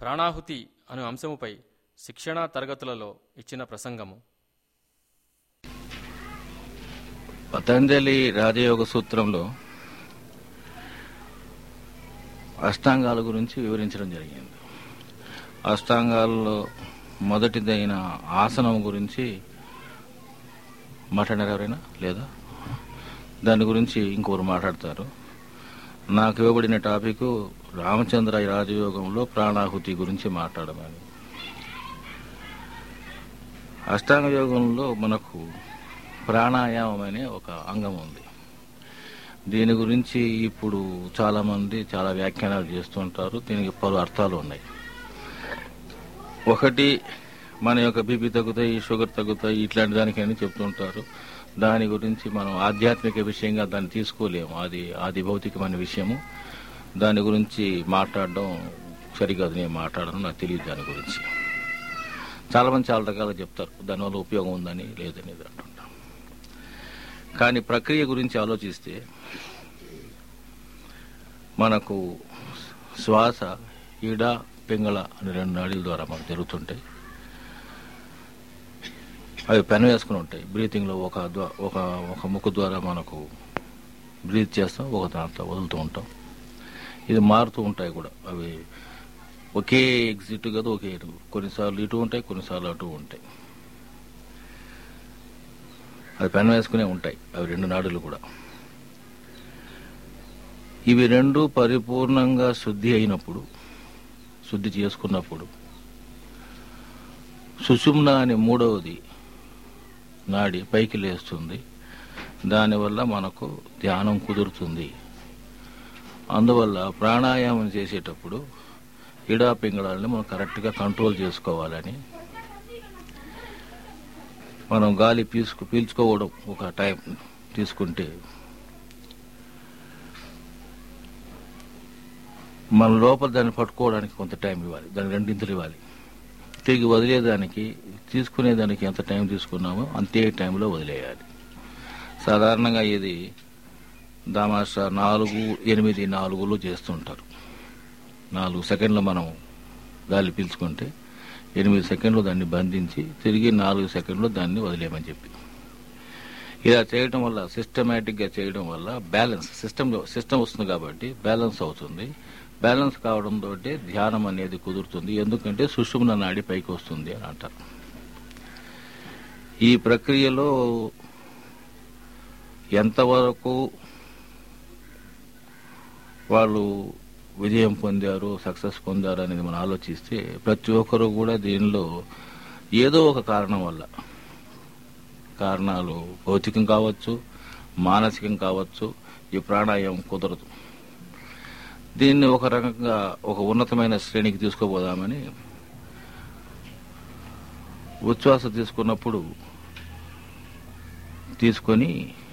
ప్రాణాహుతి అను అంశముపై శిక్షణా తరగతులలో ఇచ్చిన ప్రసంగము పతంజలి రాజయోగ సూత్రంలో అష్టాంగాల గురించి వివరించడం జరిగింది అష్టాంగాల్లో మొదటిదైన ఆసనం గురించి మాట్లాడారు ఎవరైనా లేదా దాని గురించి ఇంకొకరు మాట్లాడతారు నాకు ఇవ్వబడిన టాపిక్ రామచంద్ర రాజయోగంలో ప్రాణాహుతి గురించి మాట్లాడమని అష్టాంగ యోగంలో మనకు ప్రాణాయామం అనే ఒక అంగం ఉంది దీని గురించి ఇప్పుడు చాలా మంది చాలా వ్యాఖ్యానాలు చేస్తుంటారు దీనికి పలు అర్థాలు ఉన్నాయి ఒకటి మన యొక్క బీపీ తగ్గుతాయి షుగర్ తగ్గుతాయి ఇట్లాంటి దానికని చెప్తుంటారు దాని గురించి మనం ఆధ్యాత్మిక విషయంగా దాన్ని తీసుకోలేము అది అది భౌతికమైన విషయము దాని గురించి మాట్లాడడం సరికాదు నేను మాట్లాడడం నాకు తెలియదు దాని గురించి చాలా మంది చాలా రకాలుగా చెప్తారు దానివల్ల ఉపయోగం ఉందని లేదని అంటుంటాం కానీ ప్రక్రియ గురించి ఆలోచిస్తే మనకు శ్వాస ఈడ పింగళ అనే రెండు నాడీల ద్వారా మనకు జరుగుతుంటాయి అవి పెన వేసుకుని ఉంటాయి బ్రీతింగ్లో ఒక ద్వా- ఒక ఒక ముక్కు ద్వారా మనకు బ్రీత్ చేస్తాం ఒక దాంట్లో వదులుతూ ఉంటాం ఇది మారుతూ ఉంటాయి కూడా అవి ఒకే ఎగ్జిట్ కదా ఒకే ఇటు కొన్నిసార్లు ఇటు ఉంటాయి కొన్నిసార్లు అటు ఉంటాయి అది పెన వేసుకునే ఉంటాయి అవి రెండు నాడులు కూడా ఇవి రెండు పరిపూర్ణంగా శుద్ధి అయినప్పుడు శుద్ధి చేసుకున్నప్పుడు సుషుమ్న అనే మూడవది నాడి పైకి లేస్తుంది దానివల్ల మనకు ధ్యానం కుదురుతుంది అందువల్ల ప్రాణాయామం చేసేటప్పుడు ఇడా పింగళాలని మనం కరెక్ట్గా కంట్రోల్ చేసుకోవాలని మనం గాలి పీల్చుకు పీల్చుకోవడం ఒక టైం తీసుకుంటే మన లోపల దాన్ని పట్టుకోవడానికి కొంత టైం ఇవ్వాలి దాని రెండింతలు ఇవ్వాలి తిరిగి వదిలేదానికి తీసుకునేదానికి ఎంత టైం తీసుకున్నామో అంతే టైంలో వదిలేయాలి సాధారణంగా ఇది దామాషా నాలుగు ఎనిమిది నాలుగులో చేస్తుంటారు నాలుగు సెకండ్లు మనం గాలి పీల్చుకుంటే ఎనిమిది సెకండ్లు దాన్ని బంధించి తిరిగి నాలుగు సెకండ్లు దాన్ని వదిలేయమని చెప్పి ఇలా చేయడం వల్ల సిస్టమేటిక్గా చేయడం వల్ల బ్యాలెన్స్ సిస్టమ్ సిస్టమ్ వస్తుంది కాబట్టి బ్యాలెన్స్ అవుతుంది బ్యాలెన్స్ కావడంతో ధ్యానం అనేది కుదురుతుంది ఎందుకంటే సుషుమ్న నాడి పైకి వస్తుంది అని అంటారు ఈ ప్రక్రియలో ఎంతవరకు వాళ్ళు విజయం పొందారు సక్సెస్ పొందారు అనేది మనం ఆలోచిస్తే ప్రతి ఒక్కరు కూడా దీనిలో ఏదో ఒక కారణం వల్ల కారణాలు భౌతికం కావచ్చు మానసికం కావచ్చు ఈ ప్రాణాయామం కుదరదు దీన్ని ఒక రకంగా ఒక ఉన్నతమైన శ్రేణికి తీసుకోపోదామని ఉచ్ఛ్వాస తీసుకున్నప్పుడు తీసుకొని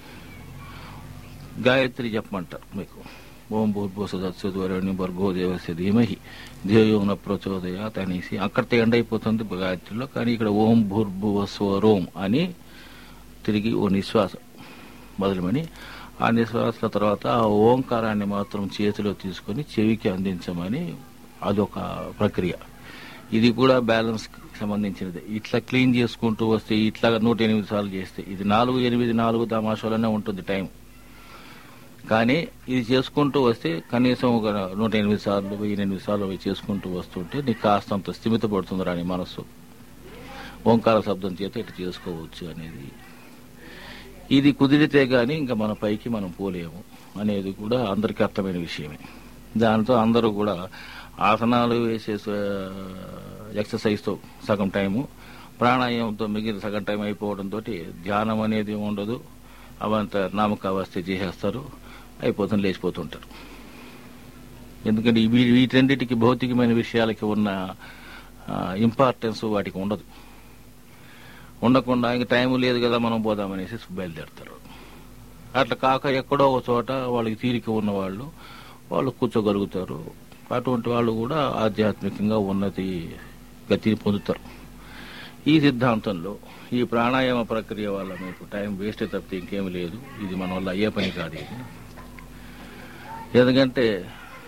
గాయత్రి చెప్పమంటారు మీకు ఓం భూర్భూసదత్సుద్వరణి భర్గో దేవస్య ధీమహి ధ్యేయోన ప్రచోదయాత్ అనేసి అక్కడితో ఎండ్ అయిపోతుంది గాయత్రిలో కానీ ఇక్కడ ఓం భూర్భువస్వరోం అని తిరిగి ఓ నిశ్వాస మొదలమని ఆ నిశ్వాసాల తర్వాత ఆ ఓంకారాన్ని మాత్రం చేతిలో తీసుకొని చెవికి అందించమని అదొక ప్రక్రియ ఇది కూడా బ్యాలెన్స్ సంబంధించినది ఇట్లా క్లీన్ చేసుకుంటూ వస్తే ఇట్లా నూట ఎనిమిది సార్లు చేస్తే ఇది నాలుగు ఎనిమిది నాలుగు తమాషాలోనే ఉంటుంది టైం కానీ ఇది చేసుకుంటూ వస్తే కనీసం ఒక నూట ఎనిమిది సార్లు వెయ్యి ఎనిమిది సార్లు అవి చేసుకుంటూ వస్తుంటే నీకు కాస్తంత స్థిమితపడుతుంది రాని మనసు ఓంకార శబ్దం చేత ఇట్లా చేసుకోవచ్చు అనేది ఇది కుదిరితే గాని ఇంకా మన పైకి మనం పోలేము అనేది కూడా అందరికీ అర్థమైన విషయమే దాంతో అందరూ కూడా ఆసనాలు వేసే ఎక్సర్సైజ్తో సగం టైము ప్రాణాయామంతో మిగిలిన సగం టైం అయిపోవడంతో ధ్యానం అనేది ఉండదు అవంత నామకావస్థ చేసేస్తారు అయిపోతుంది లేచిపోతుంటారు ఎందుకంటే వీ- వీటన్నిటికి భౌతికమైన విషయాలకి ఉన్న ఇంపార్టెన్స్ వాటికి ఉండదు ఉండకుండా ఇంక టైం లేదు కదా మనం పోదామనేసి బయలుదేరుతారు అట్లా కాక ఎక్కడో ఒక చోట వాళ్ళకి తీరిక ఉన్న వాళ్ళు వాళ్ళు కూర్చోగలుగుతారు అటువంటి వాళ్ళు కూడా ఆధ్యాత్మికంగా ఉన్నతి గతిని పొందుతారు ఈ సిద్ధాంతంలో ఈ ప్రాణాయామ ప్రక్రియ వల్ల మీకు టైం వేస్ట్ తప్పితే ఇంకేమీ లేదు ఇది మన వల్ల అయ్యే పని కాదు ఇది ఎందుకంటే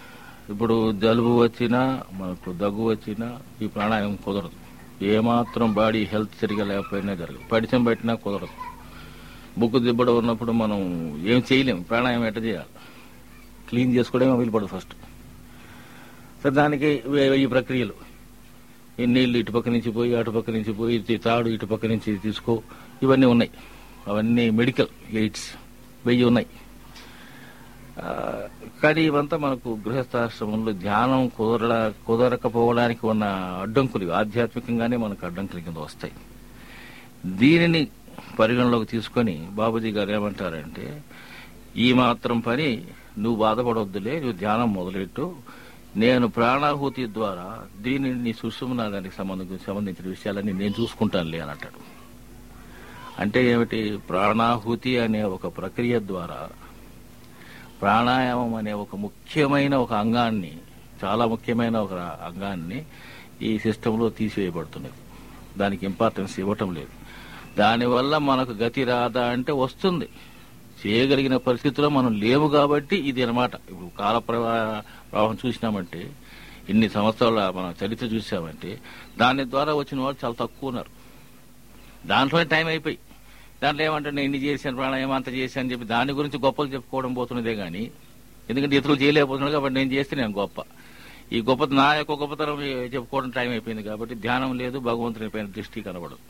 ఇప్పుడు జలుబు వచ్చినా మనకు దగ్గు వచ్చినా ఈ ప్రాణాయామం కుదరదు ఏమాత్రం బాడీ హెల్త్ సరిగా లేకపోయినా జరగదు పడిచం పెట్టినా కుదరదు బుక్కు దిబ్బడ ఉన్నప్పుడు మనం ఏం చేయలేం ప్రాణాయామం ఎట్ట చేయాలి క్లీన్ చేసుకోవడమే వీలు పడదు ఫస్ట్ సరే దానికి వే- ఈ ప్రక్రియలు ఈ నీళ్లు ఇటుపక్క నుంచి పోయి అటుపక్క నుంచి పోయి ఇది తాడు ఇటుపక్క నుంచి తీసుకో ఇవన్నీ ఉన్నాయి అవన్నీ మెడికల్ ఎయిడ్స్ వెయ్యి ఉన్నాయి ఆ, కానీ ఇవంతా మనకు గృహస్థాశ్రమంలో ధ్యానం కుదర కుదరకపోవడానికి ఉన్న అడ్డంకులు ఇవి. ఆధ్యాత్మికంగానే మనకు అడ్డంకుల కింద వస్తాయి దీనిని పరిగణలోకి తీసుకొని బాబుజీ గారు ఏమంటారంటే ఈ మాత్రం పని నువ్వు బాధపడవద్దులే నువ్వు ధ్యానం మొదలెట్టు నేను ప్రాణాహుతి ద్వారా దీనిని నీ సుషుమ్నాదానికి సంబంధించిన సంబంధించిన విషయాలన్నీ నేను చూసుకుంటానులే అని అంటాడు అంటే ఏమిటి ప్రాణాహుతి అనే ఒక ప్రక్రియ ద్వారా ప్రాణాయామం అనే ఒక ముఖ్యమైన ఒక అంగాన్ని చాలా ముఖ్యమైన ఒక అంగాన్ని ఈ సిస్టంలో తీసివేయబడుతున్నది దానికి ఇంపార్టెన్స్ ఇవ్వటం లేదు దానివల్ల మనకు గతి రాదా అంటే వస్తుంది చేయగలిగిన పరిస్థితిలో మనం లేవు కాబట్టి ఇది అనమాట ఇప్పుడు కాల ప్రవా- ప్రవాహం చూసినామంటే ఇన్ని సంవత్సరాల మన చరిత్ర చూసామంటే దాని ద్వారా వచ్చిన వాళ్ళు చాలా తక్కువ ఉన్నారు దాంట్లోనే టైం అయిపోయి దాంట్లో ఏమంటే నేను ఇన్ని చేశాను ప్రాణాయామం అంత చేశాను అని చెప్పి దాని గురించి గొప్పలు చెప్పుకోవడం పోతున్నదే కానీ ఎందుకంటే ఇతరులు చేయలేకపోతున్నాడు కాబట్టి నేను చేస్తే నేను గొప్ప ఈ గొప్ప నా యొక్క గొప్పతనం చెప్పుకోవడం టైం అయిపోయింది కాబట్టి ధ్యానం లేదు భగవంతుని పైన దృష్టి కనబడదు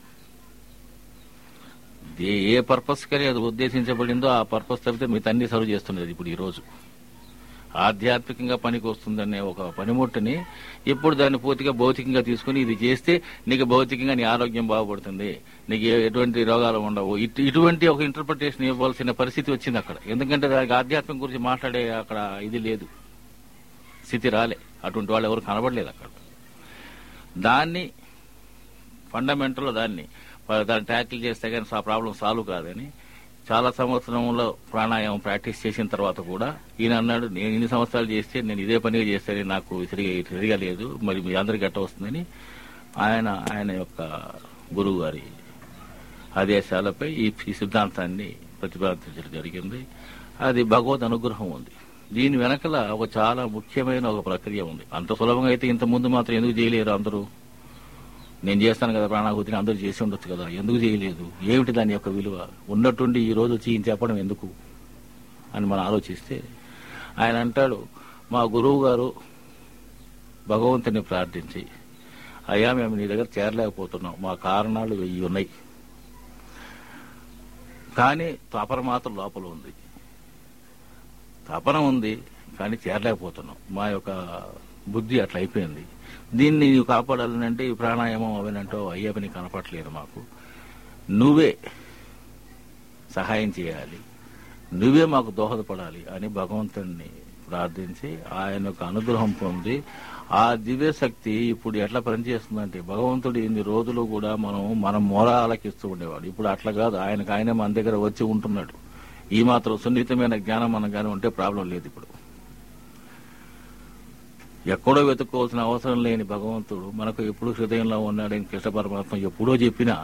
ఏ ఏ పర్పస్ కని అది ఉద్దేశించబడిందో ఆ పర్పస్ తప్పితే మీ తన్ని సర్వ్ చేస్తున్నది ఇప్పుడు ఈ రోజు ఆధ్యాత్మికంగా పనికి వస్తుందనే ఒక పనిముట్టుని ఇప్పుడు దాన్ని పూర్తిగా భౌతికంగా తీసుకుని ఇది చేస్తే నీకు భౌతికంగా నీ ఆరోగ్యం బాగుపడుతుంది నీకు ఏ- ఎటువంటి రోగాలు ఉండవు ఇటు- ఇటువంటి ఒక ఇంటర్ప్రిటేషన్ ఇవ్వాల్సిన పరిస్థితి వచ్చింది అక్కడ ఎందుకంటే దానికి ఆధ్యాత్మం గురించి మాట్లాడే అక్కడ ఇది లేదు స్థితి రాలే అటువంటి వాళ్ళు ఎవరు కనబడలేదు అక్కడ దాన్ని ఫండమెంటల్ దాన్ని వాళ్ళు దాన్ని ట్యాకిల్ చేస్తే కానీ ఆ ప్రాబ్లం సాల్వ్ కాదని చాలా సంవత్సరంలో ప్రాణాయామం ప్రాక్టీస్ చేసిన తర్వాత కూడా ఈయన అన్నాడు నేను ఇన్ని సంవత్సరాలు చేస్తే నేను ఇదే పనిగా చేస్తే నాకు తిరిగి తిరగలేదు మరి మీ అందరికి ఎట్ట వస్తుందని ఆయన ఆయన యొక్క గురువు గారి ఆదేశాలపై ఈ ఈ సిద్ధాంతాన్ని ప్రతిపాదించడం జరిగింది అది భగవద్ అనుగ్రహం ఉంది దీని వెనకల ఒక చాలా ముఖ్యమైన ఒక ప్రక్రియ ఉంది అంత సులభంగా అయితే ఇంత ముందు మాత్రం ఎందుకు చేయలేరు అందరూ నేను చేస్తాను కదా ప్రాణాహుతిని అందరూ చేసి ఉండొచ్చు కదా ఎందుకు చేయలేదు ఏమిటి దాని యొక్క విలువ ఉన్నట్టుండి ఈ రోజు వచ్చి ఈయన చెప్పడం ఎందుకు అని మనం ఆలోచిస్తే ఆయన అంటాడు మా గురువు గారు భగవంతుని ప్రార్థించి అయ్యా మేము నీ దగ్గర చేరలేకపోతున్నాం మా కారణాలు వెయ్యి ఉన్నాయి కానీ తపన మాత్రం లోపల ఉంది తపన ఉంది కానీ చేరలేకపోతున్నాం మా యొక్క బుద్ధి అట్లా అయిపోయింది దీన్ని నీవు కాపాడాలని అంటే ఈ ప్రాణాయామం అవనంటో అయ్యే పని కనపట్లేదు మాకు నువ్వే సహాయం చేయాలి నువ్వే మాకు దోహదపడాలి అని భగవంతుణ్ణి ప్రార్థించి ఆయన యొక్క అనుగ్రహం పొంది ఆ దివ్య శక్తి ఇప్పుడు ఎట్లా పనిచేస్తుందంటే భగవంతుడు ఇన్ని రోజులు కూడా మనం మనం మొర ఆలకిస్తూ ఉండేవాడు ఇప్పుడు అట్లా కాదు ఆయనకు ఆయనే మన దగ్గర వచ్చి ఉంటున్నాడు ఈ మాత్రం సున్నితమైన జ్ఞానం మనం కానీ ఉంటే ప్రాబ్లం లేదు ఇప్పుడు ఎక్కడో వెతుక్కోవాల్సిన అవసరం లేని భగవంతుడు మనకు ఎప్పుడు హృదయంలో ఉన్నాడని కృష్ణ పరమాత్మ ఎప్పుడో చెప్పినా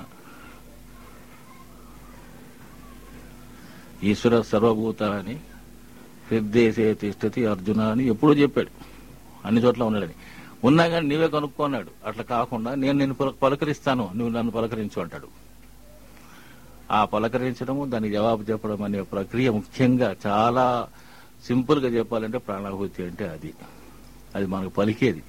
ఈశ్వర సర్వభూతాన్ని హృదయసే తిష్టతి అర్జున అని ఎప్పుడో చెప్పాడు అన్ని చోట్ల ఉన్నాడని ఉన్నా కానీ నీవే కనుక్కున్నాడు అట్లా కాకుండా నేను నిన్ను పల- పలకరిస్తాను నువ్వు నన్ను పలకరించు అంటాడు ఆ పలకరించడము దానికి జవాబు చెప్పడం అనే ప్రక్రియ ముఖ్యంగా చాలా సింపుల్ గా చెప్పాలంటే ప్రాణాహుతి అంటే అది అది మనకు పలికేది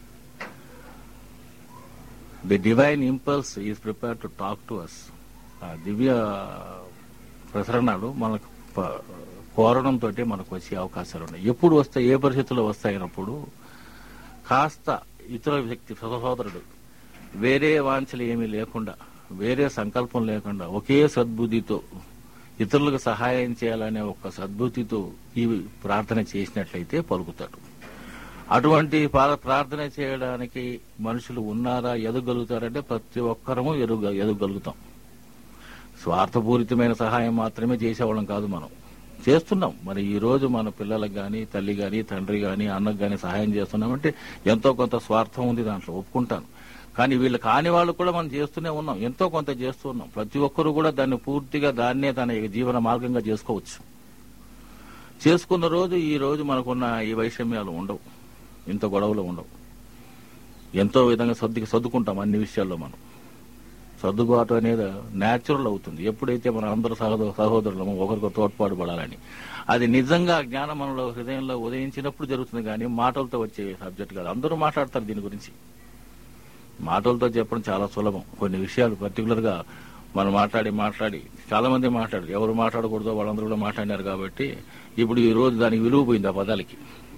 the divine impulse is prepare to talk to us ఆ దివ్య ప్రసరణలు మనకు ప- కోరడంతో మనకు వచ్చే అవకాశాలు ఉన్నాయి ఎప్పుడు వస్తాయి ఏ పరిస్థితుల్లో వస్తాయినప్పుడు కాస్త ఇతర వ్యక్తి సహోదరుడు వేరే వాంఛలు ఏమీ లేకుండా వేరే సంకల్పం లేకుండా ఒకే సద్బుద్ధితో ఇతరులకు సహాయం చేయాలనే ఒక సద్బుద్ధితో ఈ ప్రార్థన చేసినట్లయితే పలుకుతాడు అటువంటి పా- ప్రార్థన చేయడానికి మనుషులు ఉన్నారా ఎదగలుగుతారంటే ప్రతి ఒక్కరము ఎదుగ ఎదగలుగుతాం స్వార్థపూరితమైన సహాయం మాత్రమే చేసేవాళ్ళం కాదు మనం చేస్తున్నాం మరి ఈ రోజు మన పిల్లలకు గాని తల్లి గాని తండ్రి గాని అన్నకు గాని సహాయం చేస్తున్నామంటే ఎంతో కొంత స్వార్థం ఉంది దాంట్లో ఒప్పుకుంటాను కానీ వీళ్ళు కాని వాళ్ళు కూడా మనం చేస్తూనే ఉన్నాం ఎంతో కొంత చేస్తూ ఉన్నాం ప్రతి ఒక్కరు కూడా దాన్ని పూర్తిగా దాన్నే తన జీవన మార్గంగా చేసుకోవచ్చు చేసుకున్న రోజు ఈ రోజు మనకున్న ఈ వైషమ్యాలు ఉండవు ఇంత గొడవలు ఉండవు ఎంతో విధంగా సర్దుకి సర్దుకుంటాం అన్ని విషయాల్లో మనం సర్దుబాటు అనేది న్యాచురల్ అవుతుంది ఎప్పుడైతే మనం అందరూ సహోదర సహోదరులము ఒకరికి తోడ్పాటు పడాలని అది నిజంగా జ్ఞానం మనలో హృదయంలో ఉదయించినప్పుడు జరుగుతుంది కానీ మాటలతో వచ్చే సబ్జెక్ట్ కాదు అందరూ మాట్లాడతారు దీని గురించి మాటలతో చెప్పడం చాలా సులభం కొన్ని విషయాలు పర్టికులర్ గా మనం మాట్లాడి మాట్లాడి చాలా మంది మాట్లాడారు ఎవరు మాట్లాడకూడదో వాళ్ళందరూ కూడా మాట్లాడినారు కాబట్టి ఇప్పుడు ఈ రోజు దానికి విలువ పోయింది ఆ పదాలకి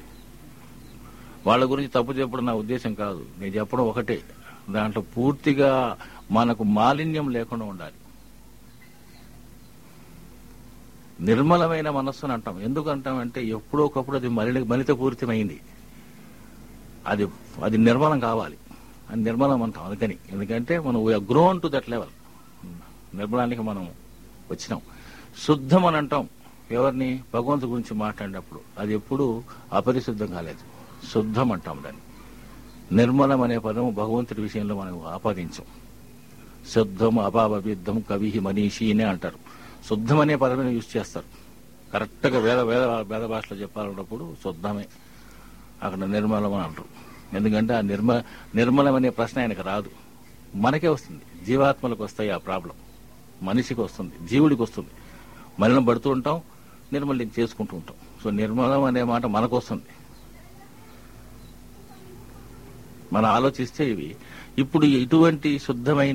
వాళ్ళ గురించి తప్పు చెప్పడం నా ఉద్దేశం కాదు నేను చెప్పడం ఒకటే దాంట్లో పూర్తిగా మనకు మాలిన్యం లేకుండా ఉండాలి నిర్మలమైన మనస్సు అని అంటాం ఎందుకు అంటామంటే ఎప్పుడో ఒకప్పుడు అది మలి మలిత పూరితమైంది అది అది నిర్మలం కావాలి అది నిర్మలం అంటాం అందుకని ఎందుకంటే మనం గ్రోన్ టు దట్ లెవెల్ నిర్మలానికి మనం వచ్చినాం శుద్ధం అని అంటాం ఎవరిని భగవంతు గురించి మాట్లాడినప్పుడు అది ఎప్పుడు అపరిశుద్ధం కాలేదు శుద్ధం అంటాం దాన్ని నిర్మలం అనే పదము భగవంతుడి విషయంలో మనం ఆపాదించాం శుద్ధం అపాపవిద్ధం కవి మనీషి అనే అంటారు శుద్ధం అనే పదవిని యూజ్ చేస్తారు కరెక్ట్ గా వేద వేద వేద భాషలో చెప్పాలన్నప్పుడు శుద్ధమే అక్కడ నిర్మలం అని అంటారు ఎందుకంటే ఆ నిర్మ నిర్మలం అనే ప్రశ్న ఆయనకు రాదు మనకే వస్తుంది జీవాత్మలకు వస్తాయి ఆ ప్రాబ్లం మనిషికి వస్తుంది జీవుడికి వస్తుంది మలినం పడుతూ ఉంటాం నిర్మలం చేసుకుంటూ ఉంటాం సో నిర్మలం అనే మాట మనకు వస్తుంది మనం ఆలోచిస్తే ఇవి ఇప్పుడు ఇటువంటి శుద్ధమైన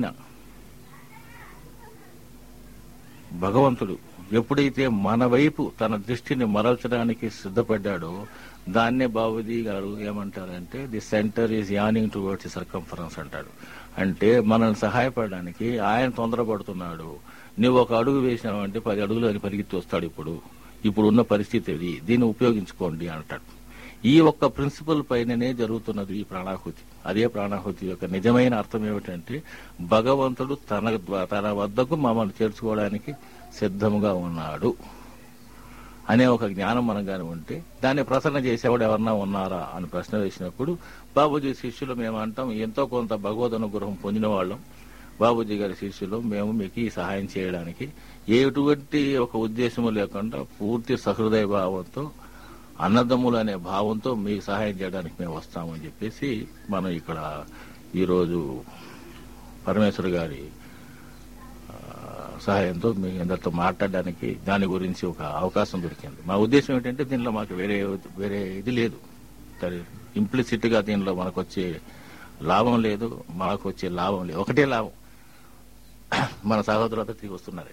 భగవంతుడు ఎప్పుడైతే మన వైపు తన దృష్టిని మరల్చడానికి సిద్ధపడ్డాడో దాన్నే బాబుజీ గారు ఏమంటారంటే the centre is yearning towards circumference అంటాడు అంటే మనల్ని సహాయపడడానికి ఆయన తొందరపడుతున్నాడు నువ్వు ఒక అడుగు వేసినావు అంటే పది అడుగులు అని పరిగెత్తి వస్తాడు ఇప్పుడు ఇప్పుడు ఉన్న పరిస్థితి ఇది దీన్ని ఉపయోగించుకోండి అంటాడు ఈ ఒక్క ప్రిన్సిపల్ పైననే జరుగుతున్నది ఈ ప్రాణాహుతి అదే ప్రాణాహుతి యొక్క నిజమైన అర్థం ఏమిటంటే భగవంతుడు తన ద్వా- తన వద్దకు మమ్మల్ని చేర్చుకోవడానికి సిద్ధముగా ఉన్నాడు అనే ఒక జ్ఞానం మనం గాని ఉంటే దాన్ని ప్రసన్న చేసేవాడు ఎవరన్నా ఉన్నారా అని ప్రశ్న వేసినప్పుడు బాబూజీ శిష్యులు మేము అంటాం ఎంతో కొంత భగవద్ అనుగ్రహం పొందిన వాళ్ళం బాబూజీ గారి శిష్యులు మేము మీకు ఈ సహాయం చేయడానికి ఎటువంటి ఒక ఉద్దేశము లేకుండా పూర్తి సహృదయ భావంతో అన్నదమ్ములు అనే భావంతో మీకు సహాయం చేయడానికి మేము వస్తామని చెప్పేసి మనం ఇక్కడ ఈరోజు పరమేశ్వర్ గారి ఆ, సహాయంతో మీ అందరితో మాట్లాడడానికి దాని గురించి ఒక అవకాశం దొరికింది మా ఉద్దేశం ఏంటంటే దీనిలో మాకు వేరే వేరే ఇది లేదు ఇంప్లిసిట్ గా దీనిలో మనకు వచ్చే లాభం లేదు మాకు వచ్చే లాభం లేదు ఒకటే లాభం మన సహోదరులతో తిరిగి వస్తున్నారు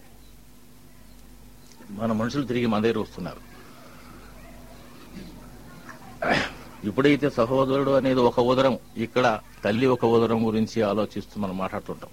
మన మనుషులు తిరిగి మన దగ్గర వస్తున్నారు ఇప్పుడైతే సహోదరుడు అనేది ఒక ఉదరం ఇక్కడ తల్లి ఒక ఉదరం గురించి ఆలోచిస్తూ మనం మాట్లాడుతుంటాం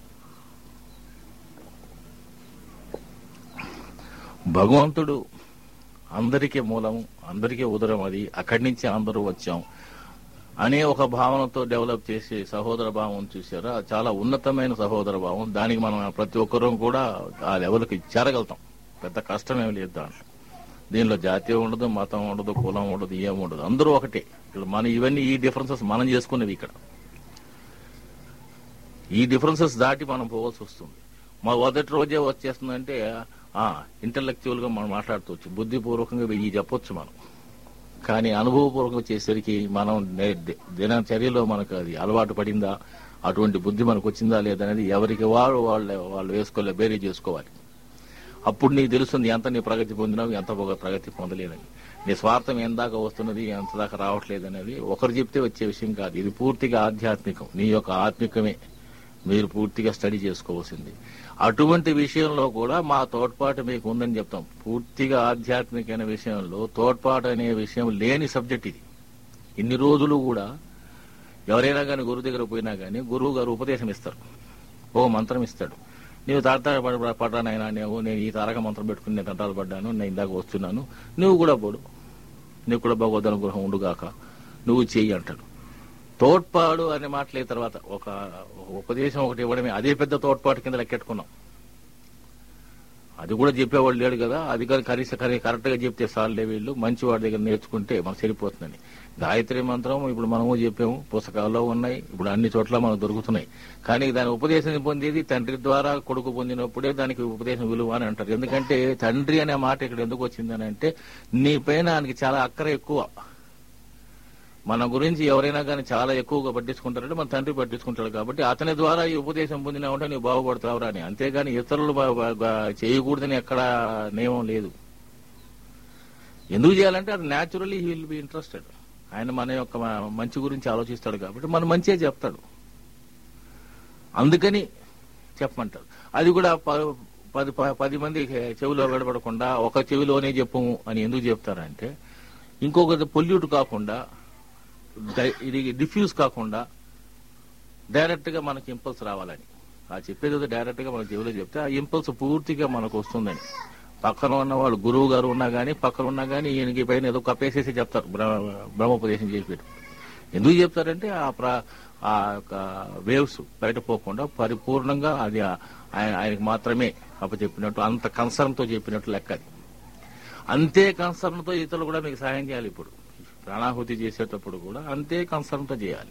భగవంతుడు అందరికీ మూలం అందరికీ ఉదరం అది అక్కడి నుంచి అందరూ వచ్చాం అనే ఒక భావనతో డెవలప్ చేసే సహోదర భావం చూసారా చాలా ఉన్నతమైన సహోదర భావం దానికి మనం ప్రతి ఒక్కరూ కూడా ఆ లెవెల్కి చేరగలుగుతాం పెద్ద కష్టమేం లేదు దాంట్లో దీనిలో జాతీయం ఉండదు మతం ఉండదు కులం ఉండదు ఏం ఉండదు అందరూ ఒకటే ఇక్కడ మన ఇవన్నీ ఈ డిఫరెన్సెస్ మనం చేసుకునేవి ఇక్కడ ఈ డిఫరెన్సెస్ దాటి మనం పోవాల్సి వస్తుంది మా మొదటి రోజే వచ్చేస్తుందంటే ఇంటలెక్చువల్ గా మనం మాట్లాడుకోవచ్చు బుద్ధిపూర్వకంగా ఈ చెప్పొచ్చు మనం కానీ అనుభవపూర్వకంగా చేసేసరికి మనం నే- ది- దినచర్యలో మనకు అది అలవాటు పడిందా అటువంటి బుద్ధి మనకు వచ్చిందా లేదనేది ఎవరికి వారు వాళ్ళు వాళ్ళు వేసుకోలే బేరీ చేసుకోవాలి అప్పుడు నీకు తెలుస్తుంది ఎంత నీ ప్రగతి పొందినావు ఎంత ఒక ప్రగతి పొందలేదని నీ స్వార్థం ఎంత దాకా వస్తున్నది ఎంత దాకా రావట్లేదు అనేది ఒకరు చెప్తే వచ్చే విషయం కాదు ఇది పూర్తిగా ఆధ్యాత్మికం నీ యొక్క ఆత్మికమే మీరు పూర్తిగా స్టడీ చేసుకోవాల్సింది అటువంటి విషయంలో కూడా మా తోడ్పాటు మీకు ఉందని చెప్తాం పూర్తిగా ఆధ్యాత్మికమైన విషయంలో తోడ్పాటు అనే విషయం లేని సబ్జెక్ట్ ఇది ఇన్ని రోజులు కూడా ఎవరైనా కానీ గురువు దగ్గర పోయినా కానీ గురువు గారు ఉపదేశం ఇస్తారు ఓ మంత్రం ఇస్తాడు నీవు తాడతాడు పడ పడ్డానైనా నువ్వు నేను ఈ తారక మంత్రం పెట్టుకుని నేను తంటాలు పడ్డాను నేను ఇందాక వస్తున్నాను నువ్వు కూడా పోడు నీకు కూడా భగవద్ అనుగ్రహం ఉండుగాక నువ్వు చెయ్యి అంటాడు తోడ్పాడు అనే మాటలే తర్వాత ఒక ఒక ఉపదేశం ఒకటి ఇవ్వడమే అదే పెద్ద తోడ్పాటు కింద లెక్కెట్టుకున్నాం అది కూడా చెప్పేవాళ్ళు లేడు కదా అది కానీ కనీస కరెక్ట్ గా చెప్తే సార్లే వీళ్ళు మంచి వాడి దగ్గర నేర్చుకుంటే మనకు సరిపోతుందని గాయత్రి మంత్రం ఇప్పుడు మనము చెప్పాము పుస్తకాల్లో ఉన్నాయి ఇప్పుడు అన్ని చోట్ల మనకు దొరుకుతున్నాయి కానీ దాని ఉపదేశం పొందేది తండ్రి ద్వారా కొడుకు పొందినప్పుడే దానికి ఉపదేశం విలువ అని అంటారు ఎందుకంటే తండ్రి అనే మాట ఇక్కడ ఎందుకు వచ్చిందని అంటే నీ పైన ఆయనకి చాలా అక్కర ఎక్కువ మన గురించి ఎవరైనా కానీ చాలా ఎక్కువగా పట్టించుకుంటారంటే మన తండ్రి పట్టించుకుంటాడు కాబట్టి అతని ద్వారా ఈ ఉపదేశం పొందినా ఉంటే నీవు బాగుపడతావురా అని అంతేగాని ఇతరులు బా- బా- బా- చేయకూడదని ఎక్కడ నియమం లేదు ఎందుకు చేయాలంటే అది naturally he will be interested ఆయన మన యొక్క మ- మంచి గురించి ఆలోచిస్తాడు కాబట్టి మన మంచిగా చెప్తాడు అందుకని చెప్పమంటాడు అది కూడా ప- పది ప- పది మంది చెవిలో గడపడకుండా ఒక చెవిలోనే చెప్పము అని ఎందుకు చెప్తారంటే ఇంకొకటి పొల్యూట్ కాకుండా డై- ఇది డిఫ్యూజ్ కాకుండా డైరెక్ట్ గా మనకి ఇంపల్స్ రావాలని ఆ చెప్పేది డైరెక్ట్ గా మన చెవిలో చెప్తే ఆ ఇంపల్స్ పూర్తిగా మనకు వస్తుందని పక్కన ఉన్న వాళ్ళు గురువు గారు ఉన్నా గానీ పక్కన ఉన్నా గానీ ఈయనకి పైన ఏదో కప్పేసేసి చెప్తారు బ్రహ్మ- బ్రహ్మోపదేశం చేసి పెట్టు ఎందుకు చెప్తారంటే ఆ ప్ర ఆ యొక్క వేవ్స్ బయట పోకుండా పరిపూర్ణంగా అది ఆ- ఆయన ఆయనకి మాత్రమే అప్పచెప్పినట్టు అంత కన్సర్న్ తో చెప్పినట్టు లెక్క అది అంతే కన్సర్న్ తో ఇతరులు కూడా మీకు సహాయం చేయాలి ఇప్పుడు ప్రాణాహుతి చేసేటప్పుడు కూడా అంతే కన్సర్న్ తో చేయాలి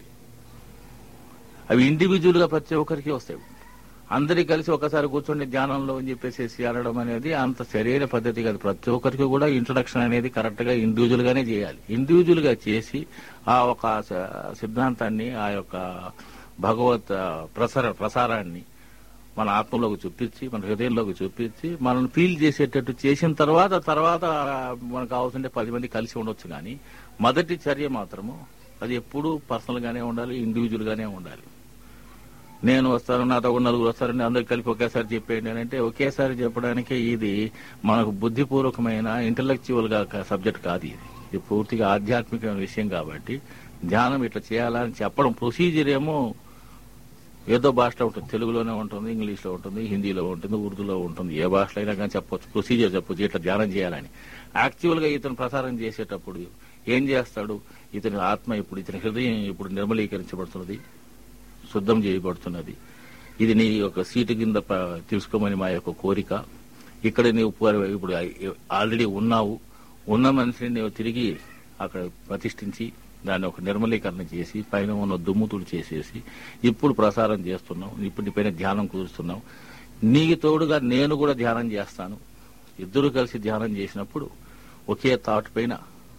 అవి ఇండివిజువల్ గా ప్రతి ఒక్కరికి వస్తాయి అందరి కలిసి ఒకసారి కూర్చొని ధ్యానంలో అని చెప్పేసి అనడం అనేది అంత సరైన పద్ధతి కాదు ప్రతి ఒక్కరికి కూడా ఇంట్రొడక్షన్ అనేది కరెక్ట్ గా ఇండివిజువల్ గానే చేయాలి ఇండివిజువల్ గా చేసి ఆ ఒక స- సిద్ధాంతాన్ని ఆ యొక్క భగవత్ ఆ, ప్రసార ప్రసారాన్ని మన ఆత్మలోకి చూపించి మన హృదయంలోకి చూపించి మనల్ని ఫీల్ చేసేటట్టు చేసిన తర్వాత తర్వాత ఆ, మనకు కావాల్సింటే పది మంది కలిసి ఉండొచ్చు కానీ మొదటి చర్య మాత్రము అది ఎప్పుడూ పర్సనల్ గానే ఉండాలి ఇండివిజువల్ గానే ఉండాలి నేను వస్తాను నాతో కూడా నలుగురు వస్తారని అందరు కలిపి ఒకేసారి చెప్పేయండి అని అంటే ఒకేసారి చెప్పడానికి ఇది మనకు బుద్ధిపూర్వకమైన ఇంటలెక్చువల్ గా సబ్జెక్ట్ కాదు ఇది ఇది పూర్తిగా ఆధ్యాత్మికమైన విషయం కాబట్టి ధ్యానం ఇట్లా చేయాలని చెప్పడం ప్రొసీజర్ ఏమో ఏదో భాషలో ఉంటుంది తెలుగులోనే ఉంటుంది ఇంగ్లీష్లో ఉంటుంది హిందీలో ఉంటుంది ఉర్దూలో ఉంటుంది ఏ భాషలో అయినా కానీ చెప్పొచ్చు ప్రొసీజర్ చెప్పొచ్చు ఇట్లా ధ్యానం చేయాలని యాక్చువల్ గా ఇతను ప్రసారం చేసేటప్పుడు ఏం చేస్తాడు ఇతని ఆత్మ ఇప్పుడు ఇతని హృదయం ఇప్పుడు నిర్మలీకరించబడుతున్నది శుద్ధం చేయబడుతున్నది ఇది నీ యొక్క సీటు కింద ప- తీసుకోమని మా యొక్క కోరిక ఇక్కడ నీవు ప- ఇప్పుడు ఆల్రెడీ ఉన్నావు ఉన్న మనిషిని నీవు తిరిగి అక్కడ ప్రతిష్ఠించి దాన్ని ఒక నిర్మలీకరణ చేసి పైన ఉన్న దుమ్ముతులు చేసేసి ఇప్పుడు ప్రసారం చేస్తున్నాం ఇప్పుడు నీ పైన ధ్యానం కూరుస్తున్నాం నీకు తోడుగా నేను కూడా ధ్యానం చేస్తాను ఇద్దరు కలిసి ధ్యానం చేసినప్పుడు ఒకే థాట్ పైన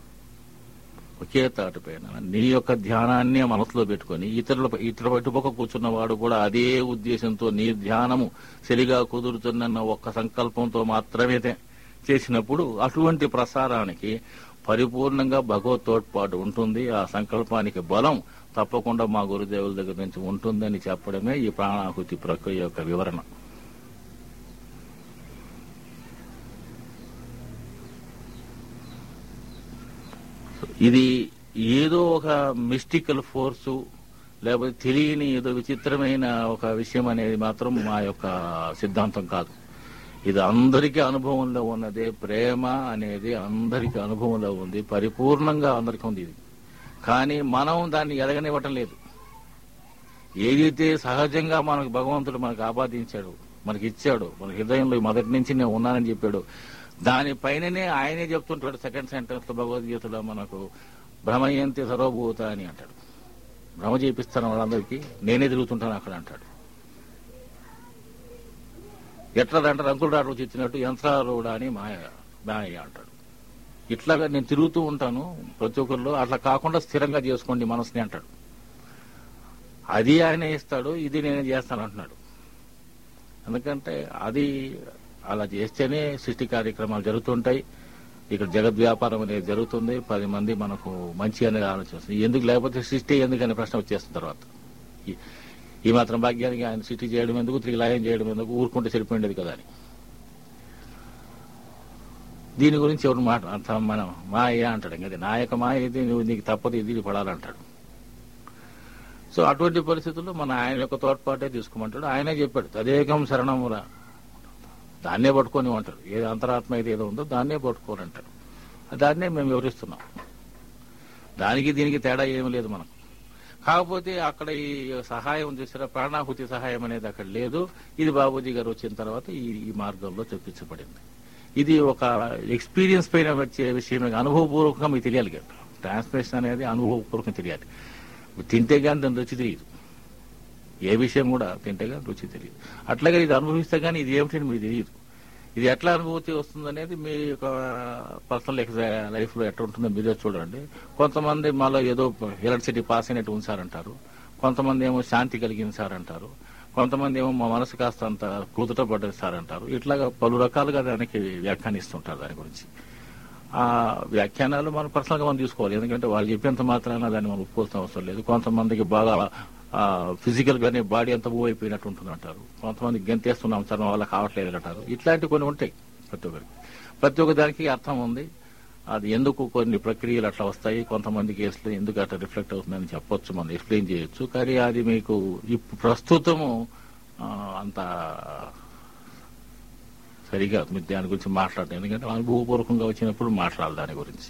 ఒకే తాటి పైన నీ యొక్క ధ్యానాన్ని మనసులో పెట్టుకొని ఇతరుల ఇతర పట్టుపక్క కూర్చున్న వాడు కూడా అదే ఉద్దేశంతో నీ ధ్యానము సరిగా కుదురుతున్న ఒక్క సంకల్పంతో మాత్రమే తే- చేసినప్పుడు అటువంటి ప్రసారానికి పరిపూర్ణంగా భగవత్ తోడ్పాటు ఉంటుంది ఆ సంకల్పానికి బలం తప్పకుండా మా గురుదేవుల దగ్గర నుంచి ఉంటుందని చెప్పడమే ఈ ప్రాణాహుతి ప్రక్రియ యొక్క వివరణ ఇది ఏదో ఒక మిస్టికల్ ఫోర్సు లేకపోతే తెలియని ఏదో విచిత్రమైన ఒక విషయం అనేది మాత్రం మా యొక్క సిద్ధాంతం కాదు ఇది అందరికీ అనుభవంలో ఉన్నదే ప్రేమ అనేది అందరికీ అనుభవంలో ఉంది పరిపూర్ణంగా అందరికీ ఉంది ఇది కానీ మనం దాన్ని ఎదగనివ్వటం లేదు ఏదైతే సహజంగా మనకు భగవంతుడు మనకు ఆపాదించాడు మనకి ఇచ్చాడు మన హృదయంలో మొదటి నుంచి నేను ఉన్నానని చెప్పాడు దానిపైననే ఆయనే చెప్తుంటాడు సెకండ్ సెంటెన్స్ లో భగవద్గీతలో మనకు భ్రమయంతి సర్వభూత అని అంటాడు భ్రమ చేపిస్తాను వాళ్ళందరికీ నేనే తిరుగుతుంటాను అక్కడ అంటాడు ఎట్లా అంటారు అంకుల్ రాడు ఇచ్చినట్టు యంత్రారూఢ అని మాయ మాయ అంటాడు ఇట్లాగా నేను తిరుగుతూ ఉంటాను ప్రతి ఒక్కరిలో అట్లా కాకుండా స్థిరంగా చేసుకోండి మనసుని అంటాడు అది ఆయన ఇస్తాడు ఇది నేను చేస్తాను అంటున్నాడు ఎందుకంటే అది అలా చేస్తేనే సృష్టి కార్యక్రమాలు జరుగుతుంటాయి ఇక్కడ జగద్ వ్యాపారం అనేది జరుగుతుంది పది మంది మనకు మంచి అనేది ఆలోచిస్తుంది ఎందుకు లేకపోతే సృష్టి ఎందుకనే ప్రశ్న వచ్చేస్తుంది తర్వాత ఈ- ఈ మాత్రం భాగ్యానికి ఆయన సృష్టి చేయడం ఎందుకు తిరిగి లయం చేయడం ఎందుకు ఊరుకుంటే సరిపోయింది కదా అని దీని గురించి ఎవరు మాట అంత మనం మాయ అంటాడు ఇంకా అది నాయక మాయ అయితే నువ్వు నీకు తప్పదు ఇది పడాలంటాడు సో అటువంటి పరిస్థితుల్లో మన ఆయన యొక్క తోడ్పాటే తీసుకోమంటాడు ఆయనే చెప్పాడు తదేకం శరణమురా దాన్నే పట్టుకొని అంటారు ఏది అంతరాత్మ అయితే ఏదో ఉందో దాన్నే పట్టుకోని అంటారు దాన్నే మేము వివరిస్తున్నాం దానికి దీనికి తేడా ఏమీ లేదు మనకు కాకపోతే అక్కడ ఈ సహాయం చేసిన ప్రాణాహుతి సహాయం అనేది అక్కడ లేదు ఇది బాబూజీ గారు వచ్చిన తర్వాత ఈ ఈ మార్గంలో చూపించబడింది ఇది ఒక ఎక్స్పీరియన్స్ పైన వచ్చే విషయం అనుభవపూర్వకంగా మీకు తెలియాలి కదా ట్రాన్స్మిషన్ అనేది అనుభవపూర్వకంగా తెలియాలి తింటే కానీ దాని రుచి తెలియదు ఏ విషయం కూడా తింటే కానీ రుచి తెలియదు అట్లాగే ఇది అనుభవిస్తే కానీ ఇది ఏమిటని మీకు తెలియదు ఇది ఎట్లా అనుభూతి వస్తుంది అనేది మీ యొక్క పర్సనల్ లైఫ్ లో ఎట్లా ఉంటుందో మీరే చూడండి కొంతమంది మాలో ఏదో ఎలక్ట్రిసిటీ పాస్ అయినట్టు ఉంచారంటారు కొంతమంది ఏమో శాంతి కలిగింది సార్ అంటారు కొంతమంది ఏమో మా మనసు కాస్త అంత కుదుట పడ్డది సార్ అంటారు ఇట్లాగా పలు రకాలుగా దానికి వ్యాఖ్యానిస్తుంటారు దాని గురించి ఆ వ్యాఖ్యానాలు మనం పర్సనల్ గా మనం తీసుకోవాలి ఎందుకంటే వాళ్ళు చెప్పేంత మాత్రాన దాన్ని మనం ఒప్పుకోవాల్సిన అవసరం లేదు కొంతమందికి బాగా ఫిజికల్ గానే బాడీ అంతా మూవ్ అయిపోయినట్టు ఉంటుంది అంటారు కొంతమంది గెంతేస్తున్నాం సార్ మా వల్ల కావట్లేదు అంటారు ఇట్లాంటి కొన్ని ఉంటాయి ప్రతి ఒక్కరికి ప్రతి ఒక్క దానికి అర్థం ఉంది అది ఎందుకు కొన్ని ప్రక్రియలు అట్లా వస్తాయి కొంతమంది కేసులు ఎందుకు అట్లా రిఫ్లెక్ట్ అవుతుందని చెప్పొచ్చు మనం ఎక్స్ప్లెయిన్ చేయొచ్చు కానీ అది మీకు ఇప్పుడు ప్రస్తుతము ఆ, అంత సరిగా మీరు దాని గురించి మాట్లాడదు ఎందుకంటే అనుభవపూర్వకంగా వచ్చినప్పుడు మాట్లాడాలి దాని గురించి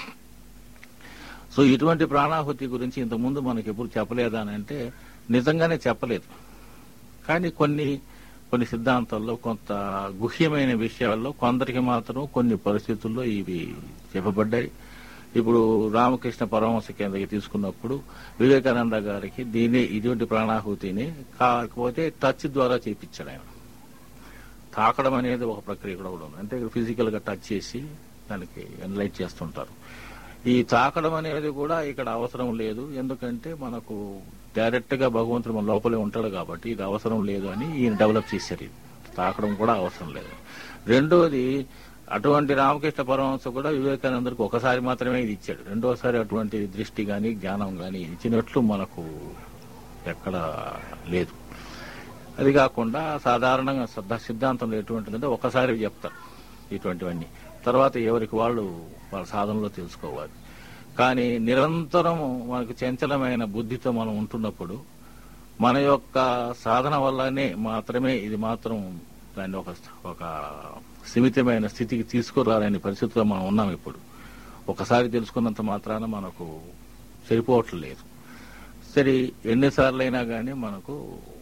సో ఇటువంటి ప్రాణాహుతి గురించి ఇంతకుముందు మనకి ఎప్పుడు చెప్పలేదా అని అంటే నిజంగానే చెప్పలేదు కానీ కొన్ని కొన్ని సిద్ధాంతాల్లో కొంత గుహ్యమైన విషయాల్లో కొందరికి మాత్రం కొన్ని పరిస్థితుల్లో ఇవి చెప్పబడ్డాయి ఇప్పుడు రామకృష్ణ పరమహంస కేంద్రకి తీసుకున్నప్పుడు వివేకానంద గారికి దీని ఇటువంటి ప్రాణాహుతిని కాకపోతే టచ్ ద్వారా చేపించాడు ఆయన తాకడం అనేది ఒక ప్రక్రియ కూడా ఉంది అంటే ఫిజికల్ గా టచ్ చేసి దానికి ఎన్లైట్ చేస్తుంటారు ఈ తాకడం అనేది కూడా ఇక్కడ అవసరం లేదు ఎందుకంటే మనకు డైరెక్ట్ గా భగవంతుడు మన లోపలే ఉంటాడు కాబట్టి ఇది అవసరం లేదు అని ఈయన డెవలప్ చేశారు ఇది తాకడం కూడా అవసరం లేదు రెండోది అటువంటి రామకృష్ణ పరమహంస కూడా వివేకానందరికి ఒకసారి మాత్రమే ఇది ఇచ్చాడు రెండోసారి అటువంటి దృష్టి గాని జ్ఞానం గాని ఇచ్చినట్లు మనకు ఎక్కడ లేదు అది కాకుండా సాధారణంగా సిద్ధ- సిద్ధాంతంలో ఎటువంటిదంటే ఒకసారి చెప్తారు ఇటువంటివన్నీ తర్వాత ఎవరికి వాళ్ళు వాళ్ళ సాధనలో తెలుసుకోవాలి కానీ నిరంతరం మనకు చంచలమైన బుద్ధితో మనం ఉంటున్నప్పుడు మన యొక్క సాధన వల్లనే మాత్రమే ఇది మాత్రం దాన్ని ఒక ఒక సిమితమైన స్థితికి తీసుకురాలని పరిస్థితిలో మనం ఉన్నాం ఇప్పుడు ఒకసారి తెలుసుకున్నంత మాత్రాన మనకు సరిపోవట్లేదు సరే ఎన్నిసార్లైనా కానీ మనకు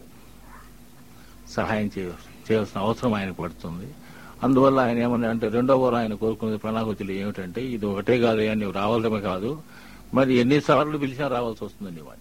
సహాయం చేయ చేయాల్సిన అవసరం ఆయనకు పడుతుంది అందువల్ల ఆయన ఏమన్నా అంటే రెండో వారు ఆయన కోరుకునేది ప్రణాహుతులు ఏమిటంటే ఇది ఒకటే కాదు అని నువ్వు రావాలమే కాదు మరి ఎన్నిసార్లు పిలిచినా రావాల్సి వస్తుందండి వాడిని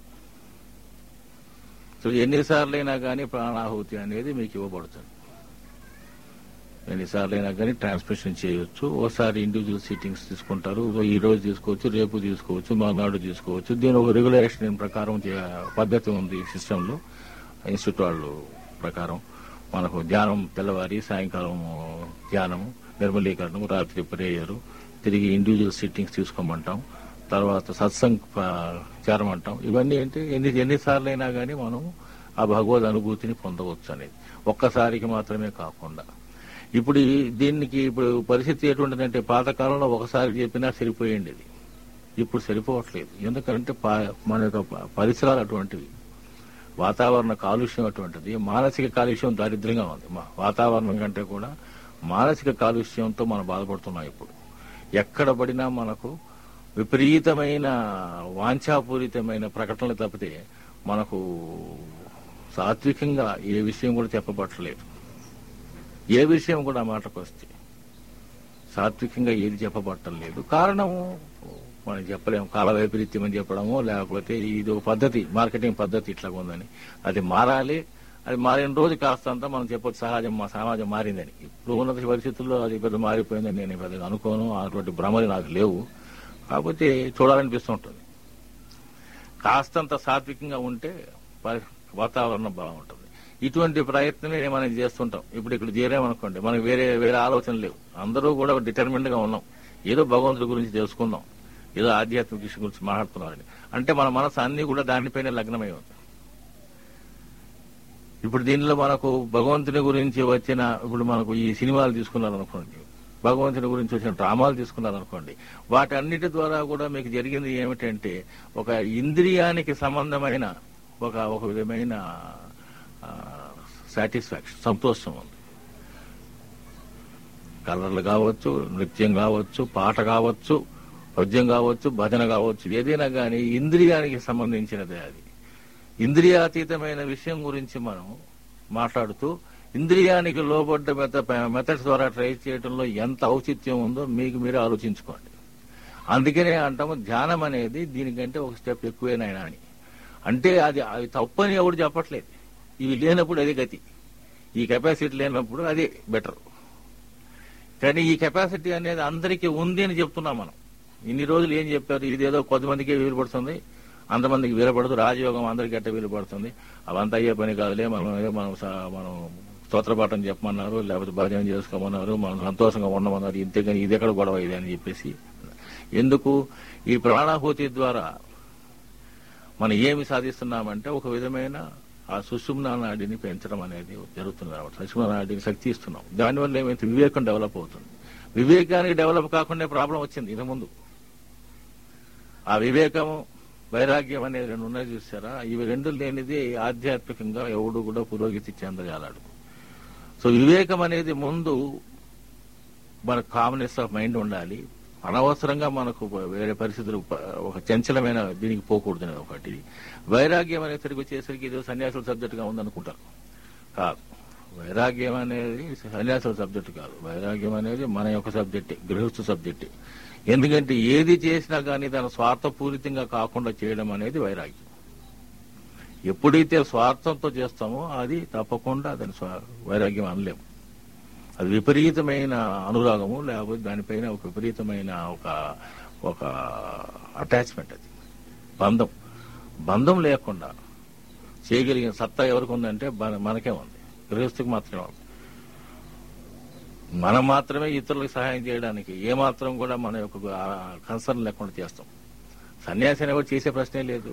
సో ఎన్నిసార్లు అయినా కానీ ప్రాణాహుతి అనేది మీకు ఇవ్వబడుతుంది ఎన్నిసార్లు అయినా కానీ ట్రాన్స్మిషన్ చేయొచ్చు ఓసారి ఇండివిజువల్ సీటింగ్స్ తీసుకుంటారు ఈ రోజు తీసుకోవచ్చు రేపు తీసుకోవచ్చు మర్నాడు తీసుకోవచ్చు దీని ఒక రెగ్యులేషన్ ప్రకారం చే- పద్ధతి ఉంది సిస్టంలో ఇన్స్టిట్యూట్ వాళ్ళు ప్రకారం మనకు ధ్యానం తెల్లవారి సాయంకాలం ధ్యానము నిర్మలీకరణం రాత్రి ప్రేయరు తిరిగి ఇండివిజువల్ సిట్టింగ్స్ తీసుకోమంటాం తర్వాత సత్సంగ్ ప- చేరమంటాం ఇవన్నీ ఏంటి ఎన్ని ఎన్నిసార్లు అయినా కానీ మనం ఆ భగవద్ అనుభూతిని పొందవచ్చు అనేది ఒక్కసారికి మాత్రమే కాకుండా ఇప్పుడు ఈ- దీనికి ఇప్పుడు పరిస్థితి ఎటువంటిదంటే పాతకాలంలో ఒకసారి చెప్పినా సరిపోయింది ఇది ఇప్పుడు సరిపోవట్లేదు ఎందుకంటే పా- మన యొక్క ప- పరిసరాలు అటువంటివి వాతావరణ కాలుష్యం అటువంటిది మానసిక కాలుష్యం దారిద్ర్యంగా ఉంది మా వాతావరణం కంటే కూడా మానసిక కాలుష్యంతో మనం బాధపడుతున్నాం ఇప్పుడు ఎక్కడ పడినా మనకు విపరీతమైన వాంఛాపూరితమైన ప్రకటనలు తప్పితే మనకు సాత్వికంగా ఏ విషయం కూడా చెప్పబట్టలేదు ఏ విషయం కూడా ఆ మాటకు వస్తే సాత్వికంగా ఏది చెప్పబట్టం లేదు కారణం మనం చెప్పలేము కాల వైపరీత్యం అని చెప్పడము లేకపోతే ఇది ఒక పద్ధతి మార్కెటింగ్ పద్ధతి ఇట్లా ఉందని అది మారాలి అది మారిన రోజు కాస్తంత మనం చెప్పొచ్చు సహజం మా సమాజం మారిందని ఇప్పుడు ఉన్న పరిస్థితుల్లో అది పెద్ద మారిపోయిందని నేను పెద్దగా అనుకోను అటువంటి భ్రమలు నాకు లేవు కాకపోతే చూడాలనిపిస్తుంటుంది కాస్తంత సాత్వికంగా ఉంటే పరి- వాతావరణం బాగుంటుంది ఇటువంటి ప్రయత్నమే మనం చేస్తుంటాం ఇప్పుడు ఇక్కడ చేరామనుకోండి మనకు వేరే వేరే ఆలోచన లేవు అందరూ కూడా డిటర్మిన్డ్ గా ఉన్నాం ఏదో భగవంతుడి గురించి తెలుసుకుందాం ఏదో ఆధ్యాత్మిక విషయం గురించి మాట్లాడుతున్నారని అంటే మన మనసు అన్ని కూడా దానిపైన లగ్నమై ఉంది ఇప్పుడు దీనిలో మనకు భగవంతుని గురించి వచ్చిన ఇప్పుడు మనకు ఈ సినిమాలు తీసుకున్నారనుకోండి భగవంతుని గురించి వచ్చిన డ్రామాలు తీసుకున్నారనుకోండి వాటన్నిటి ద్వారా కూడా మీకు జరిగింది ఏమిటంటే ఒక ఇంద్రియానికి సంబంధమైన ఒక ఒక విధమైన సాటిస్ఫాక్షన్ సంతోషం ఉంది కలర్లు కావచ్చు నృత్యం కావచ్చు పాట కావచ్చు పద్యం కావచ్చు భజన కావచ్చు ఏదైనా కానీ ఇంద్రియానికి సంబంధించినదే అది ఇంద్రియాతీతమైన విషయం గురించి మనం మాట్లాడుతూ ఇంద్రియానికి లోబడ్డ మెథ మెథడ్స్ ద్వారా ట్రై చేయడంలో ఎంత ఔచిత్యం ఉందో మీకు మీరే ఆలోచించుకోండి అందుకనే అంటాము ధ్యానం అనేది దీనికంటే ఒక స్టెప్ ఎక్కువేనైనా అని అంటే అది అవి తప్పని ఎవడు చెప్పట్లేదు ఇవి లేనప్పుడు అదే గతి ఈ కెపాసిటీ లేనప్పుడు అదే బెటర్ కానీ ఈ కెపాసిటీ అనేది అందరికీ ఉంది అని చెప్తున్నాం మనం ఇన్ని రోజులు ఏం చెప్పారు ఇదేదో కొద్దిమందికే వీలు పడుతుంది అంతమందికి వీలపడదు రాజయోగం అందరికీ ఎట్ట వీలు పడుతుంది అవంతా అయ్యే పని కాదులే మనం ఏదో మనం స- మనం స్తోత్రపాఠం చెప్పమన్నారు లేకపోతే భజన చేసుకోమన్నారు మనం సంతోషంగా ఉండమన్నారు ఇంతేగాని ఇది ఎక్కడ గొడవ ఇది అని చెప్పేసి ఎందుకు ఈ ప్రాణాహుతి ద్వారా మనం ఏమి సాధిస్తున్నామంటే ఒక విధమైన ఆ సుషుమ్న నాడిని పెంచడం అనేది జరుగుతుంది అనమాట సుషుమ్న నాడిని శక్తి ఇస్తున్నాం దానివల్ల ఏమైతే వివేకం డెవలప్ అవుతుంది వివేకానికి డెవలప్ కాకుండా ప్రాబ్లం వచ్చింది ఇది ముందు ఆ వివేకము వైరాగ్యం అనేది రెండు ఉన్నాయి చూసారా ఇవి రెండు లేనిది ఆధ్యాత్మికంగా ఎవడు కూడా పురోగతి చెందగలడు సో వివేకం అనేది ముందు మన కామనెస్ ఆఫ్ మైండ్ ఉండాలి అనవసరంగా మనకు వేరే పరిస్థితులు ప- ఒక చంచలమైన దీనికి పోకూడదు అనేది ఒకటి వైరాగ్యం అనేది తిరిగి వచ్చేసరికి ఇది సన్యాసుల సబ్జెక్టుగా ఉందనుకుంటారు కాదు వైరాగ్యం అనేది సన్యాసుల సబ్జెక్టు కాదు వైరాగ్యం అనేది మన యొక్క సబ్జెక్టే గృహస్థు సబ్జెక్టే ఎందుకంటే ఏది చేసినా కానీ దాని స్వార్థపూరితంగా కాకుండా చేయడం అనేది వైరాగ్యం ఎప్పుడైతే స్వార్థంతో చేస్తామో అది తప్పకుండా దాని స్వా- వైరాగ్యం అనలేము అది విపరీతమైన అనురాగము లేకపోతే దానిపైన ఒక విపరీతమైన ఒక ఒక అటాచ్మెంట్ అది బంధం బంధం లేకుండా చేయగలిగిన సత్తా ఎవరికి ఉందంటే మన- మనకే ఉంది గృహస్థుకి మాత్రమే ఉంది మనం మాత్రమే ఇతరులకు సహాయం చేయడానికి ఏ మాత్రం కూడా మన యొక్క కన్సర్న్ లేకుండా చేస్తాం సన్యాసి అనేవాడు చేసే ప్రశ్నే లేదు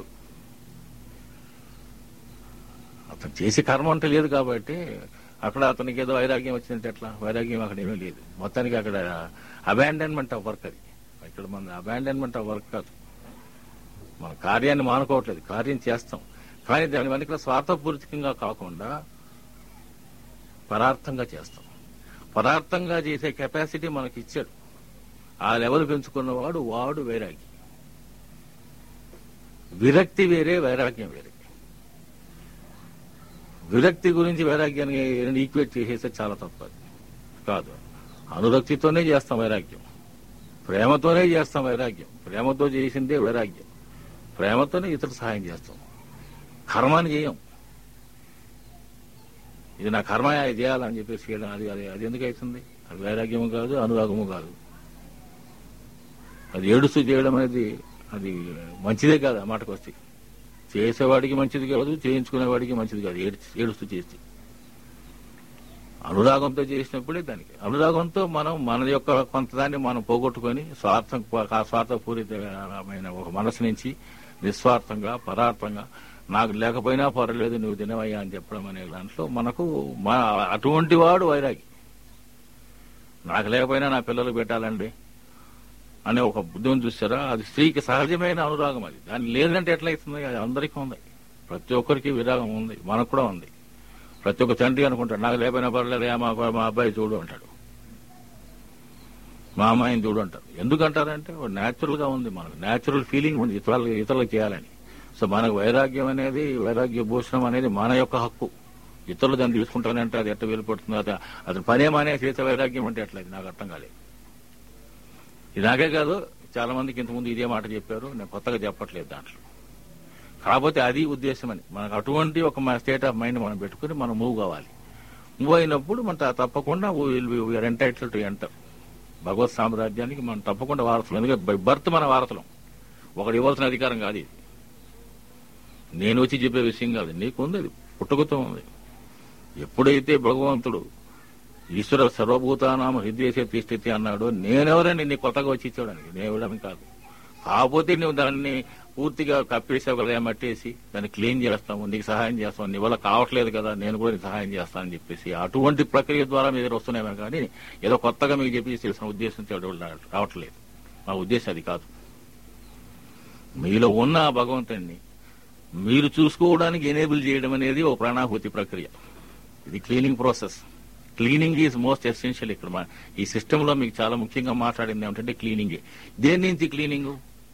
అతను చేసే కర్మ అంటే లేదు కాబట్టి అక్కడ అతనికి ఏదో వైరాగ్యం వచ్చిందంటే ఎట్లా వైరాగ్యం అక్కడ ఏమీ లేదు మొత్తానికి అక్కడ అబాండన్మెంట్ ఆఫ్ వర్క్ అది ఇక్కడ మన అబాండన్మెంట్ ఆఫ్ వర్క్ కాదు మన కార్యాన్ని మానుకోవట్లేదు కార్యం చేస్తాం కానీ దాని వెనక స్వార్థపూరితంగా కాకుండా పరార్థంగా చేస్తాం పదార్థంగా చేసే కెపాసిటీ మనకి ఇచ్చాడు ఆ లెవెల్ పెంచుకున్నవాడు వాడు వైరాగ్యం విరక్తి వేరే వైరాగ్యం వేరే విరక్తి గురించి వైరాగ్యాన్ని రెండు ఈక్వేట్ చేసేస్తే చాలా తప్పదు కాదు అనురక్తితోనే చేస్తాం వైరాగ్యం ప్రేమతోనే చేస్తాం వైరాగ్యం ప్రేమతో చేసిందే వైరాగ్యం ప్రేమతోనే ఇతరులకు సహాయం చేస్తాం కర్మాన్ని చేయం ఇది నా కర్మ ఇది చేయాలని చెప్పేసి చేయడం అది అది అది ఎందుకు అవుతుంది అది వైరాగ్యము కాదు అనురాగము కాదు అది ఏడుస్తూ చేయడం అనేది అది మంచిదే కాదు ఆ మాటకు వస్తే చేసేవాడికి మంచిది కాదు చేయించుకునేవాడికి మంచిది కాదు ఏడు- ఏడుస్తూ చేస్తే అనురాగంతో చేసినప్పుడే దానికి అనురాగంతో మనం మన యొక్క కొంతదాన్ని మనం పోగొట్టుకొని స్వార్థం ఆ స్వార్థపూరితమైన ఒక మనసు నుంచి నిస్వార్థంగా పదార్థంగా నాకు లేకపోయినా పర్వాలేదు నువ్వు తినవయ్యా అని చెప్పడం అనే దాంట్లో మనకు మన అటువంటి వాడు వైరాగి నాకు లేకపోయినా నా పిల్లలకు పెట్టాలండి అనే ఒక బుద్ధిని చూస్తారా అది స్త్రీకి సహజమైన అనురాగం అది దాన్ని లేదంటే ఎట్లయితుంది అది అందరికీ ఉంది ప్రతి ఒక్కరికి విరాగం ఉంది మనకు కూడా ఉంది ప్రతి ఒక్క తండ్రి అనుకుంటాడు నాకు లేకపోయినా పర్లేదు మా మా అబ్బాయి చూడు అంటాడు మా అమ్మాయిని చూడు అంటారు ఎందుకంటారంటే న్యాచురల్ గా ఉంది మనకు న్యాచురల్ ఫీలింగ్ ఉంది ఇతరులు ఇతరులకు చేయాలని సో మనకు వైరాగ్యం అనేది వైరాగ్య భూషణం అనేది మన యొక్క హక్కు ఇతరులు దాన్ని తీసుకుంటానంటే అది ఎట్ట వెళ్ళిపోతుంది అది అతను పనే మానే చేసే వైరాగ్యం అంటే ఎట్లా ఇది నాకు అర్థం కాలేదు ఇది నాకే కాదు చాలా మందికి ఇంతకుముందు ఇదే మాట చెప్పారు నేను కొత్తగా చెప్పట్లేదు దాంట్లో కాకపోతే అది ఉద్దేశం అని మనకు అటువంటి ఒక స్టేట్ ఆఫ్ మైండ్ మనం పెట్టుకుని మనం మూవ్ కావాలి మూవ్ అయినప్పుడు మన త- తప్పకుండా వీఆర్ ఎంటైటిల్ టు ఎంటర్ భగవత్ సామ్రాజ్యానికి మనం తప్పకుండా వారసులు ఎందుకంటే బై బర్త్ మన వారసులం ఒకటి ఇవ్వాల్సిన అధికారం కాదు ఇది నేను వచ్చి చెప్పే విషయం కాదు నీకుంది అది పుట్టుకతో ఉంది ఎప్పుడైతే భగవంతుడు ఈశ్వర సర్వభూతానామ హృదయసే తిష్ఠితి అన్నాడు నేనెవరని నీ కొత్తగా వచ్చి ఇచ్చాడానికి నేను ఇవ్వడం కాదు కాకపోతే నువ్వు దాన్ని పూర్తిగా కప్పేసావు కదా మట్టేసి దాన్ని క్లీన్ చేస్తాము నీకు సహాయం చేస్తాము నీ వల్ల కావట్లేదు కదా నేను కూడా నీకు సహాయం చేస్తానని చెప్పేసి అటువంటి ప్రక్రియ ద్వారా మీ దగ్గర వస్తున్నాయేమో కానీ ఏదో కొత్తగా మీకు చెప్పి తెలిసిన ఉద్దేశం రావట్లేదు మా ఉద్దేశం అది కాదు మీలో ఉన్న ఆ భగవంతుడిని మీరు చూసుకోవడానికి ఎనేబుల్ చేయడం అనేది ఒక ప్రాణాహుతి ప్రక్రియ ఇది cleaning process cleaning is most essential ఇక్కడ మన- ఈ సిస్టమ్ లో మీకు చాలా ముఖ్యంగా మాట్లాడింది ఏమిటంటే క్లీనింగ్ దేని నుంచి క్లీనింగ్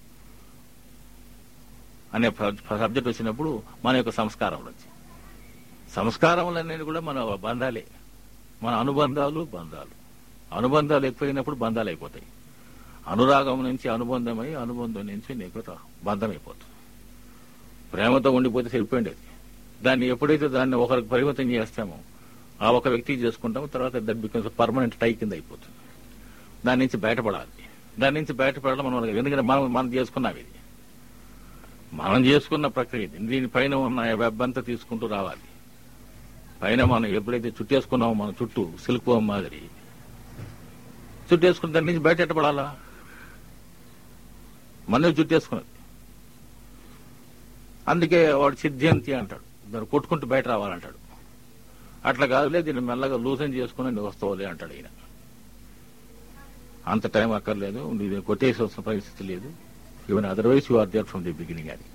అనే సబ్జెక్ట్ వచ్చినప్పుడు మన యొక్క సంస్కారం నుంచి సంస్కారములు అనేది కూడా మన బంధాలే మన అనుబంధాలు బంధాలు అనుబంధాలు ఎక్కువైనప్పుడు బంధాలు అయిపోతాయి అనురాగం నుంచి అనుబంధమై అనుబంధం నుంచి నీకు రా- బంధం అయిపోతుంది ప్రేమతో ఉండిపోతే సరిపోయింది అది దాన్ని ఎప్పుడైతే దాన్ని ఒకరికి పరిమితం చేస్తామో ఆ ఒక వ్యక్తికి చేసుకుంటామో తర్వాత దట్ బికమ్స్ పర్మనెంట్ టై కింద అయిపోతుంది దాని నుంచి బయటపడాలి దాని నుంచి బయటపడడం మనం ఎందుకంటే మనం మనం చేసుకున్నాం ఇది మనం చేసుకున్న ప్రక్రియ ఇది దీనిపైన ఉన్న వెబ్ అంతా తీసుకుంటూ రావాలి పైన మనం ఎప్పుడైతే చుట్టేసుకున్నామో మన చుట్టూ సిల్క్ హోమ్ మాదిరి చుట్టేసుకున్న దాని నుంచి బయట ఎట్టపడాలా మన చుట్టేసుకున్నది అందుకే వాడు సిద్ధాంతి అంటాడు దాన్ని కొట్టుకుంటూ బయట రావాలంటాడు అట్లా కాదులే దీన్ని మెల్లగా లూజన్ చేసుకుని నువ్వు వస్తావులే అంటాడు ఈయన అంత టైం అక్కర్లేదు ఇది కొట్టేసిన పరిస్థితి లేదు even otherwise you are there from the beginning అని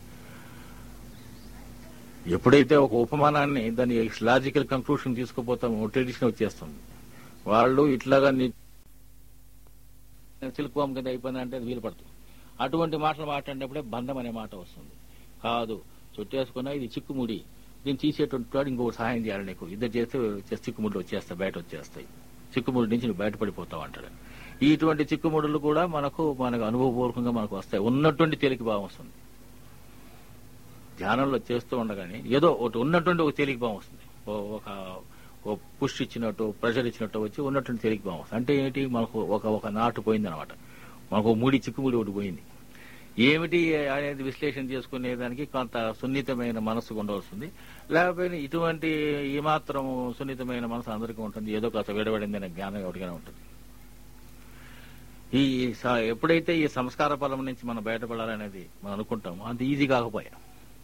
ఎప్పుడైతే ఒక ఉపమానాన్ని దాని లాజికల్ కంక్లూషన్ తీసుకుపోతామో ట్రెడిషన్ వచ్చేస్తుంది వాళ్ళు ఇట్లాగా సిల్క్వామ్ కింద అయిపోయింది అంటే అది వీలు పడుతుంది అటువంటి మాటలు మాట్లాడినప్పుడే బంధం అనే మాట వస్తుంది కాదు చుట్టేసుకున్నా ఇది చిక్కుముడి దీన్ని తీసేటువంటి వాడు ఇంకొకటి సహాయం చేయాలి నీకు ఇద్దరు చేస్తే వచ్చే చిక్కుముడులు వచ్చేస్తాయి బయట వచ్చేస్తాయి చిక్కుముడి నుంచి నువ్వు బయటపడిపోతావు అంటాడు ఇటువంటి చిక్కుముడులు కూడా మనకు మనకు అనుభవపూర్వకంగా మనకు వస్తాయి ఉన్నటువంటి తేలిక భావం వస్తుంది ధ్యానంలో చేస్తూ ఉండగానే ఏదో ఒకటి ఉన్నటువంటి ఒక తేలిక భావం వస్తుంది ఓ- ఒక ఓ పుష్ ఇచ్చినట్టు ప్రెషర్ ఇచ్చినట్టు వచ్చి ఉన్నటువంటి తేలిక భావం వస్తుంది అంటే ఏంటి మనకు ఒక ఒక నాటు పోయింది అనమాట మనకు ఒక ముడి చిక్కుముడి ఒకటి పోయింది ఏమిటి అనేది విశ్లేషణ చేసుకునేదానికి కొంత సున్నితమైన మనసు ఉండవలసింది లేకపోతే ఇటువంటి ఈ మాత్రం సున్నితమైన మనసు అందరికీ ఉంటుంది ఏదో కాస్త విడబడిందనే జ్ఞానం ఎవరికైనా ఉంటుంది ఈ స- ఎప్పుడైతే ఈ సంస్కార ఫలం నుంచి మనం బయటపడాలనేది మనం అనుకుంటామో అంత ఈజీ కాకపోయా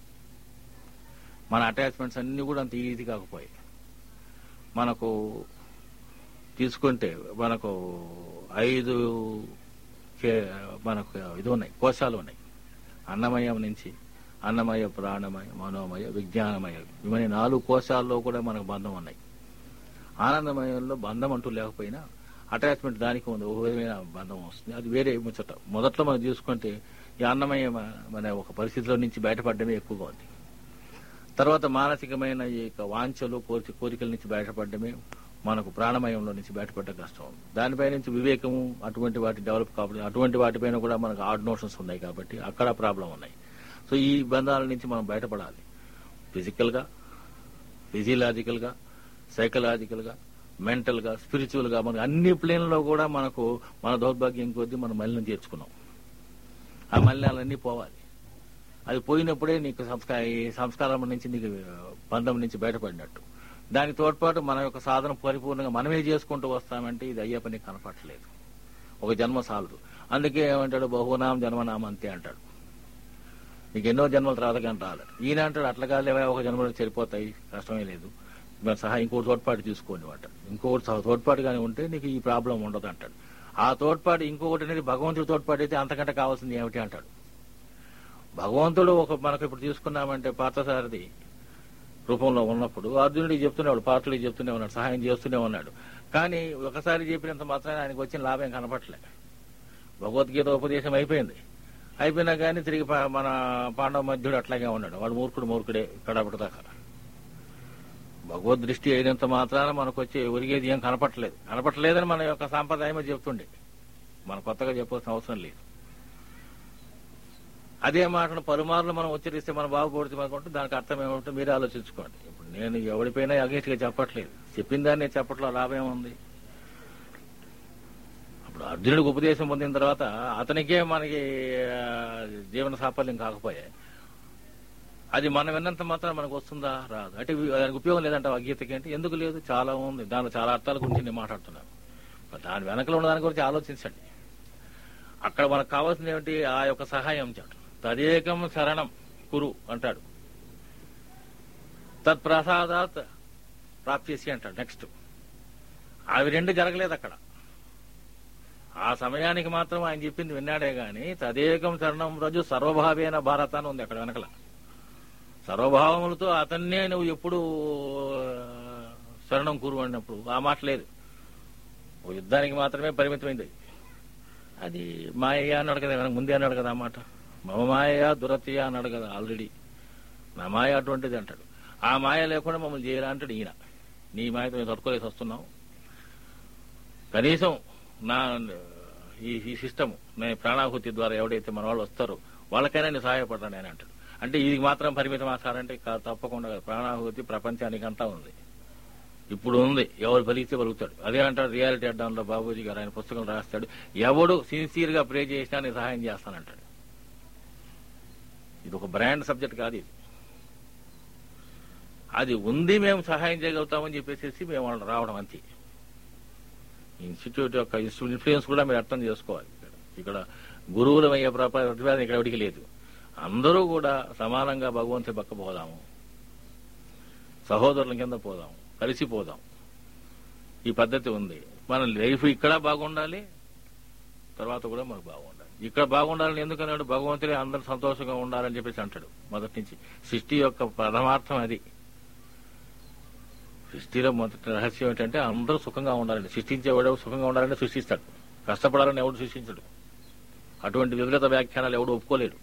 మన అటాచ్మెంట్స్ అన్ని కూడా అంత ఈజీ కాకపోయాయి మనకు తీసుకుంటే మనకు ఐదు కే- మనకు ఇది ఉన్నాయి కోశాలు ఉన్నాయి అన్నమయం నుంచి అన్నమయ ప్రాణమయ మనోమయ విజ్ఞానమయ ఇవన్నీ నాలుగు కోశాల్లో కూడా మనకు బంధం ఉన్నాయి ఆనందమయంలో బంధం అంటూ లేకపోయినా అటాచ్మెంట్ దానికి ఉంది ఒక విధమైన బంధం వస్తుంది అది వేరే ముచ్చట మొదట్లో మనం చూసుకుంటే ఈ అన్నమయం అనే ఒక పరిస్థితిలో నుంచి బయటపడడమే ఎక్కువగా ఉంది తర్వాత మానసికమైన ఈ యొక్క వాంఛలు కోరిక కోరికల నుంచి బయటపడడమే మనకు ప్రాణమయంలో నుంచి బయటపడడం కష్టం దానిపై నుంచి వివేకము అటువంటి వాటి డెవలప్ కాబట్టి అటువంటి వాటిపైన కూడా మనకు ఆడ్ నోషన్స్ ఉన్నాయి కాబట్టి అక్కడ ప్రాబ్లం ఉన్నాయి సో ఈ బంధాల నుంచి మనం బయటపడాలి ఫిజికల్ గా ఫిజియలాజికల్ గా సైకలాజికల్ గా మెంటల్ గా స్పిరిచువల్ గా మనకు అన్ని ప్లేన్లో కూడా మనకు మన దౌర్భాగ్యం కొద్దీ మనం మలినం చేర్చుకున్నాం ఆ మలినాలన్నీ పోవాలి అది పోయినప్పుడే నీకు సంస్కార ఈ సంస్కారం నుంచి నీకు బంధం నుంచి బయటపడినట్టు దానికి తోడ్పాటు మన యొక్క సాధన పరిపూర్ణంగా మనమే చేసుకుంటూ వస్తామంటే ఇది అయ్యే పని కనపట్లేదు ఒక జన్మ సాలదు అందుకే ఏమంటాడు బహునాం జన్మనామం అంతే అంటాడు నీకు ఎన్నో జన్మల తర్వాత కానీ రాలేదు ఈయన అంటాడు అట్లా కాలేవా ఒక జన్మలో సరిపోతాయి కష్టమే లేదు మరి సహా ఇంకోటి తోడ్పాటు తీసుకోండి అంటాడు ఇంకొకటి సహా తోడ్పాటు కానీ ఉంటే నీకు ఈ ప్రాబ్లం ఉండదు అంటాడు ఆ తోడ్పాటు ఇంకొకటి అనేది భగవంతుడి తోడ్పాటు అయితే అంతకంటే కావాల్సింది ఏమిటి అంటాడు భగవంతుడు ఒక మనకు ఇప్పుడు తీసుకున్నామంటే పార్థసారథి రూపంలో ఉన్నప్పుడు అర్జునుడికి చెప్తున్నాడు పార్థుడికి చెప్తూనే ఉన్నాడు సహాయం చేస్తూనే ఉన్నాడు కానీ ఒకసారి చెప్పినంత మాత్రాన ఆయనకు వచ్చిన లాభం కనపట్లే భగవద్గీత ఉపదేశం అయిపోయింది అయిపోయినా కానీ తిరిగి పా- మన పాండవ మధ్యుడు అట్లాగే ఉన్నాడు వాడు మూర్ఖుడు మూర్ఖుడే కడపడదాకా భగవద్ దృష్టి అయినంత మాత్రాన మనకు వచ్చి ఒరిగేది ఏం కనపట్లేదు కనపట్లేదని మన యొక్క సాంప్రదాయమే చెప్తుండే మన కొత్తగా చెప్పాల్సిన అవసరం లేదు అదే మాటను పలుమార్లు మనం ఉచ్చరిస్తే మన బాగుపడుతుంది అనుకుంటే దానికి అర్థం ఏమంటే మీరే ఆలోచించుకోండి ఇప్పుడు నేను ఎవరిపైనా అగేస్ట్ గా చెప్పట్లేదు చెప్పిన దాన్ని చెప్పట్లో లాభం ఏముంది అప్పుడు అర్జునుడికి ఉపదేశం పొందిన తర్వాత అతనికే మనకి ఆ, జీవన సాఫల్యం కాకపోయాయి అది మనం విన్నంత మాత్రం మనకు వస్తుందా రాదు అంటే ఇవి- దానికి ఉపయోగం లేదంట ఆ గీతకి అంటే ఎందుకు లేదు చాలా ఉంది దానిలో చాలా అర్థాల గురించి నేను మాట్లాడుతున్నాను మరి దాని వెనకలో ఉన్న దాని గురించి ఆలోచించండి అక్కడ మనకు కావాల్సింది ఏమిటి ఆ యొక్క సహాయం చాటు తదేకం శరణం కురు అంటాడు తత్ప్రసాదాత్ ప్రాప్తిసి అంటాడు నెక్స్ట్ అవి రెండు జరగలేదు అక్కడ ఆ సమయానికి మాత్రం ఆయన చెప్పింది విన్నాడే గాని తదేకం శరణం రజు సర్వభావేన భారత అని ఉంది అక్కడ వెనకల సర్వభావములతో అతన్నే నువ్వు ఎప్పుడు ఆ, శరణం కూరు అన్నప్పుడు ఆ మాట లేదు ఓ యుద్ధానికి మాత్రమే పరిమితమైంది అది మాయ అన్నాడు కదా వెనక ముందే అన్నాడు కదా ఆ మాట మమ మాయ దురత్య అన్నాడు కదా ఆల్రెడీ నా మాయ అటువంటిది అంటాడు ఆ మాయ లేకుండా మమ్మల్ని చేయరా అంటాడు ఈయన నీ మాయతో మేము తట్టుకోలేసి వస్తున్నాం కనీసం నా ఈ ఈ సిస్టమ్ నేను ప్రాణాహుతి ద్వారా ఎవడైతే మన వాళ్ళు వస్తారో వాళ్ళకైనా నేను సహాయపడ్డాను ఆయన అంటాడు అంటే ఇది మాత్రం పరిమితం ఆసారంటే కా- తప్పకుండా కాదు. ప్రాణాహుతి ప్రపంచానికంతా ఉంది ఇప్పుడు ఉంది ఎవరు పలికితే పలుకుతాడు అదే అంటాడు రియాలిటీ అడ్డంలో బాబూజీ గారు ఆయన పుస్తకం రాస్తాడు ఎవడు సిన్సియర్ గా ప్రే చేసినా నేను సహాయం చేస్తానంటాడు ఇది ఒక బ్రాండ్ సబ్జెక్ట్ కాదు ఇది అది ఉంది మేము సహాయం చేయగలుగుతామని చెప్పేసి మేము వాళ్ళు రావడం అంతే ఇన్స్టిట్యూట్ యొక్క ఇన్ఫ్లుయెన్స్ కూడా మీరు అర్థం చేసుకోవాలి ఇక్కడ ఇక్కడ గురువులం అయ్యే ప్రప- ప్రతిపాదన ఇక్కడ ఎవరికి లేదు అందరూ కూడా సమానంగా భగవంతుని పక్క పోదాము సహోదరుల కింద పోదాం కలిసిపోదాం ఈ పద్ధతి ఉంది మన లైఫ్ ఇక్కడ బాగుండాలి తర్వాత కూడా మనకు బాగుండాలి ఇక్కడ బాగుండాలని ఎందుకన్నాడు భగవంతుడే అందరూ సంతోషంగా ఉండాలని చెప్పేసి అంటాడు మొదటి నుంచి సృష్టి యొక్క ప్రథమార్థం అది సృష్టిలో మొదటి రహస్యం ఏంటంటే అందరూ సుఖంగా ఉండాలని సృష్టించేవాడు సుఖంగా ఉండాలని సృష్టిస్తాడు కష్టపడాలని ఎవడు సృష్టించడు అటువంటి విపరీత వ్యాఖ్యానాలు ఎవడు ఒప్పుకోలేడు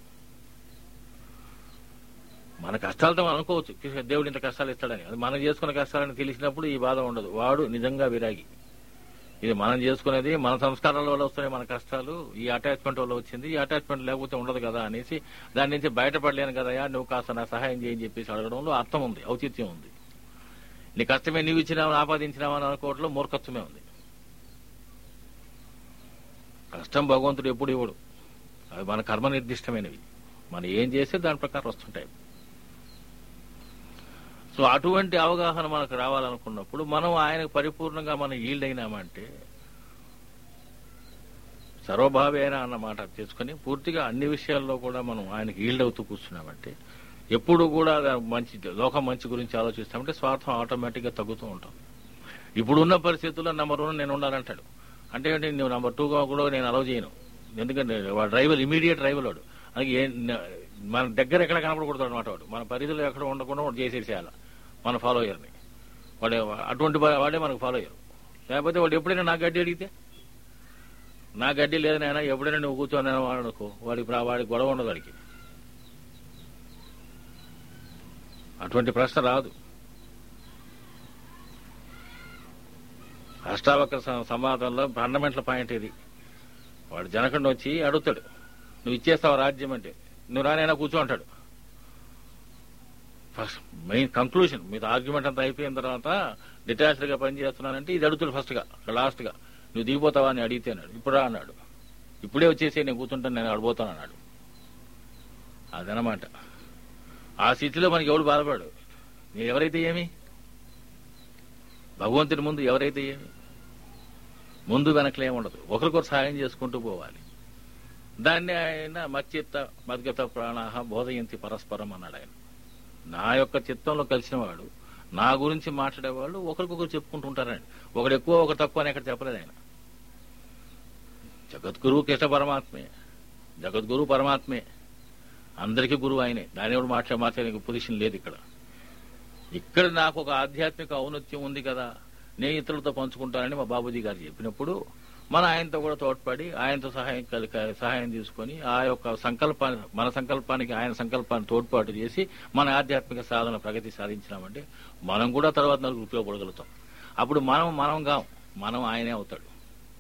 మన కష్టాలతో మనం అనుకోవచ్చు కృష్ణ దేవుడు ఇంత కష్టాలు ఇస్తాడని అది మనం చేసుకున్న కష్టాలని తెలిసినప్పుడు ఈ బాధ ఉండదు వాడు నిజంగా విరాగి ఇది మనం చేసుకునేది మన సంస్కారాల వల్ల వస్తున్నాయి మన కష్టాలు ఈ అటాచ్మెంట్ వల్ల వచ్చింది ఈ అటాచ్మెంట్ లేకపోతే ఉండదు కదా అనేసి దాని నుంచి బయటపడలేను కదయా నువ్వు కాస్త నా సహాయం చేయని చెప్పేసి అడగడంలో అర్థం ఉంది ఔచిత్యం ఉంది నీ కష్టమే నీవు ఇచ్చినావు ఆపాదించినావు అని అనుకోవడంలో మూర్ఖత్వమే ఉంది కష్టం భగవంతుడు ఎప్పుడు ఇవ్వడు అవి మన కర్మ నిర్దిష్టమైనవి మనం ఏం చేస్తే దాని ప్రకారం వస్తుంటాయి సో అటువంటి అవగాహన మనకు రావాలనుకున్నప్పుడు మనం ఆయనకు పరిపూర్ణంగా మనం ఈల్డ్ అయినామంటే సర్వభావేన అన్న మాట తెచ్చుకొని పూర్తిగా అన్ని విషయాల్లో కూడా మనం ఆయనకి ఈల్డ్ అవుతూ కూర్చున్నామంటే ఎప్పుడు కూడా మంచి లోకం మంచి గురించి ఆలోచిస్తామంటే స్వార్థం ఆటోమేటిక్ గా తగ్గుతూ ఉంటాం ఇప్పుడున్న పరిస్థితుల్లో నెంబర్ వన్ నేను ఉండాలంటాడు అంటే ఏంటి నువ్వు నెంబర్ టూగా కూడా నేను అలవ్ చేయను ఎందుకంటే వాడు డ్రైవర్ ఇమీడియట్ డ్రైవర్ వాడు అందుకే ఏ- మన దగ్గర ఎక్కడ కనపడకూడదు అనమాట వాడు మన పరిధిలో ఎక్కడ ఉండకుండా వాడు చేసేసేయాలి మన ఫాలోయర్ని వాడే అటువంటి వా- వాడే మనకు ఫాలోయర్ లేకపోతే వాడు ఎప్పుడైనా నా గడ్డి అడిగితే నా గడ్డి లేదు నాయనా ఎప్పుడైనా నువ్వు కూర్చొని అనుకో వాడికి ప్రా- వాడికి గొడవ ఉండదు వాడికి అటువంటి ప్రశ్న రాదు అష్టావక్ర స- సంవాదంలో ఫండమెంటల్ పాయింట్ ఇది వాడు జనకుండా వచ్చి అడుగుతాడు నువ్వు ఇచ్చేస్తావు రాజ్యం అంటే నువ్వు రానైనా కూర్చో అంటాడు ఫస్ట్ మెయిన్ కంక్లూషన్ మీద ఆర్గ్యుమెంట్ అంతా అయిపోయిన తర్వాత డిటాచ్డ్ గా పనిచేస్తున్నానంటే ఇది అడుగుతాడు ఫస్ట్ గా లాస్ట్ గా నువ్వు దిగిపోతావా అని అడిగితే అన్నాడు ఇప్పుడు రా అన్నాడు ఇప్పుడే వచ్చేసి నేను కూర్చుంటాను నేను అడిపోతాను అన్నాడు అదనమాట ఆ స్థితిలో మనకి ఎవడు బాధపడు నీ ఎవరైతే ఏమి భగవంతుని ముందు ఎవరైతే ఏమి ముందు వెనకలేం ఉండదు ఒకరికొకరు సహాయం చేసుకుంటూ పోవాలి దాన్ని ఆయన మచ్చిత్త మద్గత ప్రాణాహ బోధయంతి పరస్పరం అన్నాడు ఆయన నా యొక్క చిత్తంలో కలిసిన వాడు నా గురించి మాట్లాడేవాళ్ళు ఒకరికొకరు చెప్పుకుంటూ ఉంటారండి ఒకడు ఎక్కువ ఒకరు తక్కువ అని ఎక్కడ చెప్పలేదు ఆయన జగద్గురువు కృష్ణ పరమాత్మే జగద్గురు పరమాత్మే అందరికీ గురువు ఆయనే దాని ఎవడు మాట్లాడే మాట్లాడే పొజిషన్ లేదు ఇక్కడ ఇక్కడ నాకు ఒక ఆధ్యాత్మిక ఔన్నత్యం ఉంది కదా నేను ఇతరులతో పంచుకుంటానని మా బాబూజీ గారు చెప్పినప్పుడు మన ఆయనతో కూడా తోడ్పడి ఆయనతో సహాయం కలి- సహాయం తీసుకొని ఆ యొక్క సంకల్పాన్ని మన సంకల్పానికి ఆయన సంకల్పాన్ని తోడ్పాటు చేసి మన ఆధ్యాత్మిక సాధన ప్రగతి సాధించినామంటే మనం కూడా తర్వాత నలుగురు ఉపయోగపడగలుగుతాం అప్పుడు మనం మనం కాం మనం ఆయనే అవుతాడు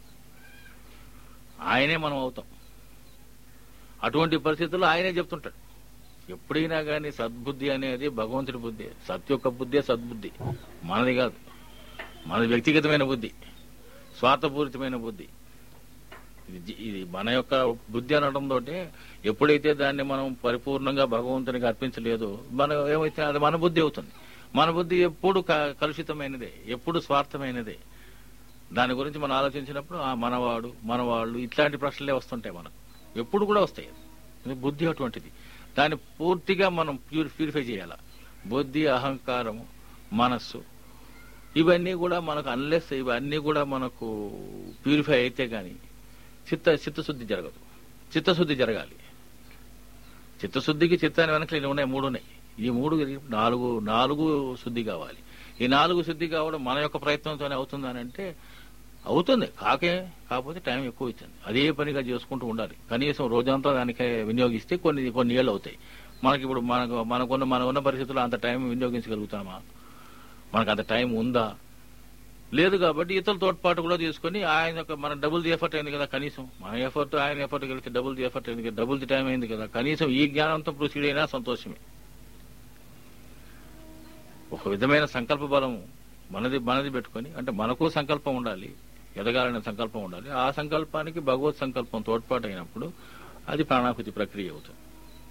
ఆయనే మనం అవుతాం అటువంటి పరిస్థితుల్లో ఆయనే చెప్తుంటాడు ఎప్పుడైనా కానీ సద్బుద్ధి అనేది భగవంతుడి బుద్ధి సత్ యొక్క బుద్ధే సద్బుద్ధి మనది కాదు మనది వ్యక్తిగతమైన బుద్ధి స్వార్థపూరితమైన బుద్ధి ఇది జీ- ఇది మన యొక్క బుద్ధి అనడంతో ఎప్పుడైతే దాన్ని మనం పరిపూర్ణంగా భగవంతునికి అర్పించలేదో మనం ఏమైతే అది మన బుద్ధి అవుతుంది మన బుద్ధి ఎప్పుడు క- కలుషితమైనదే ఎప్పుడు స్వార్థమైనదే దాని గురించి మనం ఆలోచించినప్పుడు ఆ మనవాడు మనవాళ్ళు ఇట్లాంటి ప్రశ్నలే వస్తుంటాయి మనకు ఎప్పుడు కూడా వస్తాయి ఇది బుద్ధి అటువంటిది దాన్ని పూర్తిగా మనం ప్యూరి ప్యూరిఫై చేయాల బుద్ధి అహంకారము మనస్సు ఇవన్నీ కూడా మనకు అన్లెస్ ఇవన్నీ కూడా మనకు ప్యూరిఫై అయితే గాని చిత్త చిత్తశుద్ధి జరగదు చిత్తశుద్ధి జరగాలి చిత్తశుద్ధికి చిత్తాన్ని వెనక ఇన్ని ఉన్నాయి మూడు ఉన్నాయి ఈ మూడు నాలుగు నాలుగు శుద్ధి కావాలి ఈ నాలుగు శుద్ధి కావడం మన యొక్క ప్రయత్నంతోనే అవుతుందని అంటే అవుతుంది కాకే కాకపోతే టైం ఎక్కువ ఇచ్చింది అదే పనిగా చేసుకుంటూ ఉండాలి కనీసం రోజంతా దానికే వినియోగిస్తే కొన్ని కొన్ని ఏళ్ళు అవుతాయి మనకి ఇప్పుడు మనకు మనకున్న మనకున్న పరిస్థితుల్లో అంత టైం వినియోగించగలుగుతామా మనకు అంత టైం ఉందా లేదు కాబట్టి ఇతరుల తోడ్పాటు కూడా తీసుకొని ఆయన యొక్క మన డబుల్ ది ఎఫర్ట్ అయింది కదా కనీసం మన ఎఫర్ట్ ఆయన ఎఫర్ట్ కలిసి డబుల్ ది ఎఫర్ట్ అయింది కదా డబుల్ ది టైం అయింది కదా కనీసం ఈ జ్ఞానంతో ప్రొసీడ్ అయినా సంతోషమే ఒక విధమైన సంకల్ప బలం మనది మనది పెట్టుకొని అంటే మనకు సంకల్పం ఉండాలి ఎదగాలనే సంకల్పం ఉండాలి ఆ సంకల్పానికి భగవత్ సంకల్పం తోడ్పాటు అయినప్పుడు అది ప్రాణాహుతి ప్రక్రియ అవుతుంది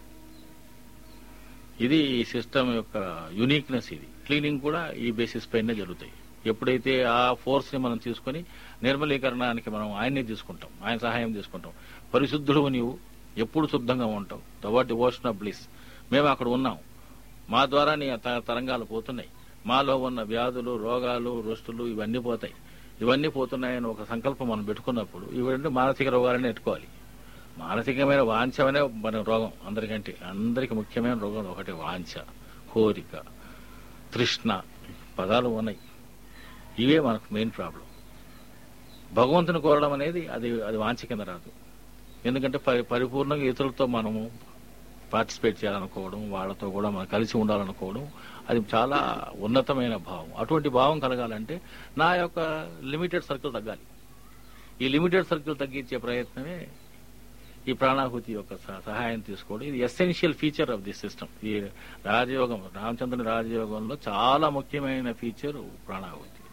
ఇది ఈ సిస్టమ్ యొక్క యునిక్నెస్ ఇది క్లీనింగ్ కూడా ఈ బేసిస్ పైనే జరుగుతాయి ఎప్పుడైతే ఆ ఫోర్స్ ని మనం తీసుకొని నిర్మలీకరణానికి మనం ఆయన్ని తీసుకుంటాం ఆయన సహాయం తీసుకుంటాం పరిశుద్ధుడు నీవు ఎప్పుడు శుద్ధంగా ఉంటావు దవాట్ డివోషన్ ఆఫ్ బ్లిస్ మేము అక్కడ ఉన్నాం మా ద్వారా నీ త- తరంగాలు పోతున్నాయి మాలో ఉన్న వ్యాధులు రోగాలు రుష్టులు ఇవన్నీ పోతాయి ఇవన్నీ పోతున్నాయని ఒక సంకల్పం మనం పెట్టుకున్నప్పుడు ఇవన్నీ మానసిక రోగాలని ఎట్టుకోవాలి మానసికమైన వాంఛమనే మన రోగం అందరికంటే అందరికి ముఖ్యమైన రోగం ఒకటి వాంఛ కోరిక తృష్ణ పదాలు ఉన్నాయి ఇవే మనకు మెయిన్ ప్రాబ్లం భగవంతుని కోరడం అనేది అది అది వాంఛ కింద రాదు ఎందుకంటే పరి పరిపూర్ణంగా ఇతరులతో మనము పార్టిసిపేట్ చేయాలనుకోవడం వాళ్ళతో కూడా మనం కలిసి ఉండాలనుకోవడం అది చాలా ఉన్నతమైన భావం అటువంటి భావం కలగాలంటే నా యొక్క లిమిటెడ్ సర్కిల్ తగ్గాలి ఈ లిమిటెడ్ సర్కిల్ తగ్గించే ప్రయత్నమే ఈ ప్రాణాహుతి యొక్క సహ- సహాయం తీసుకోవడం ఇది essential feature of this system ఈ రాజయోగం రామచంద్రుని రాజయోగంలో చాలా ముఖ్యమైన ఫీచర్ ప్రాణాహుతి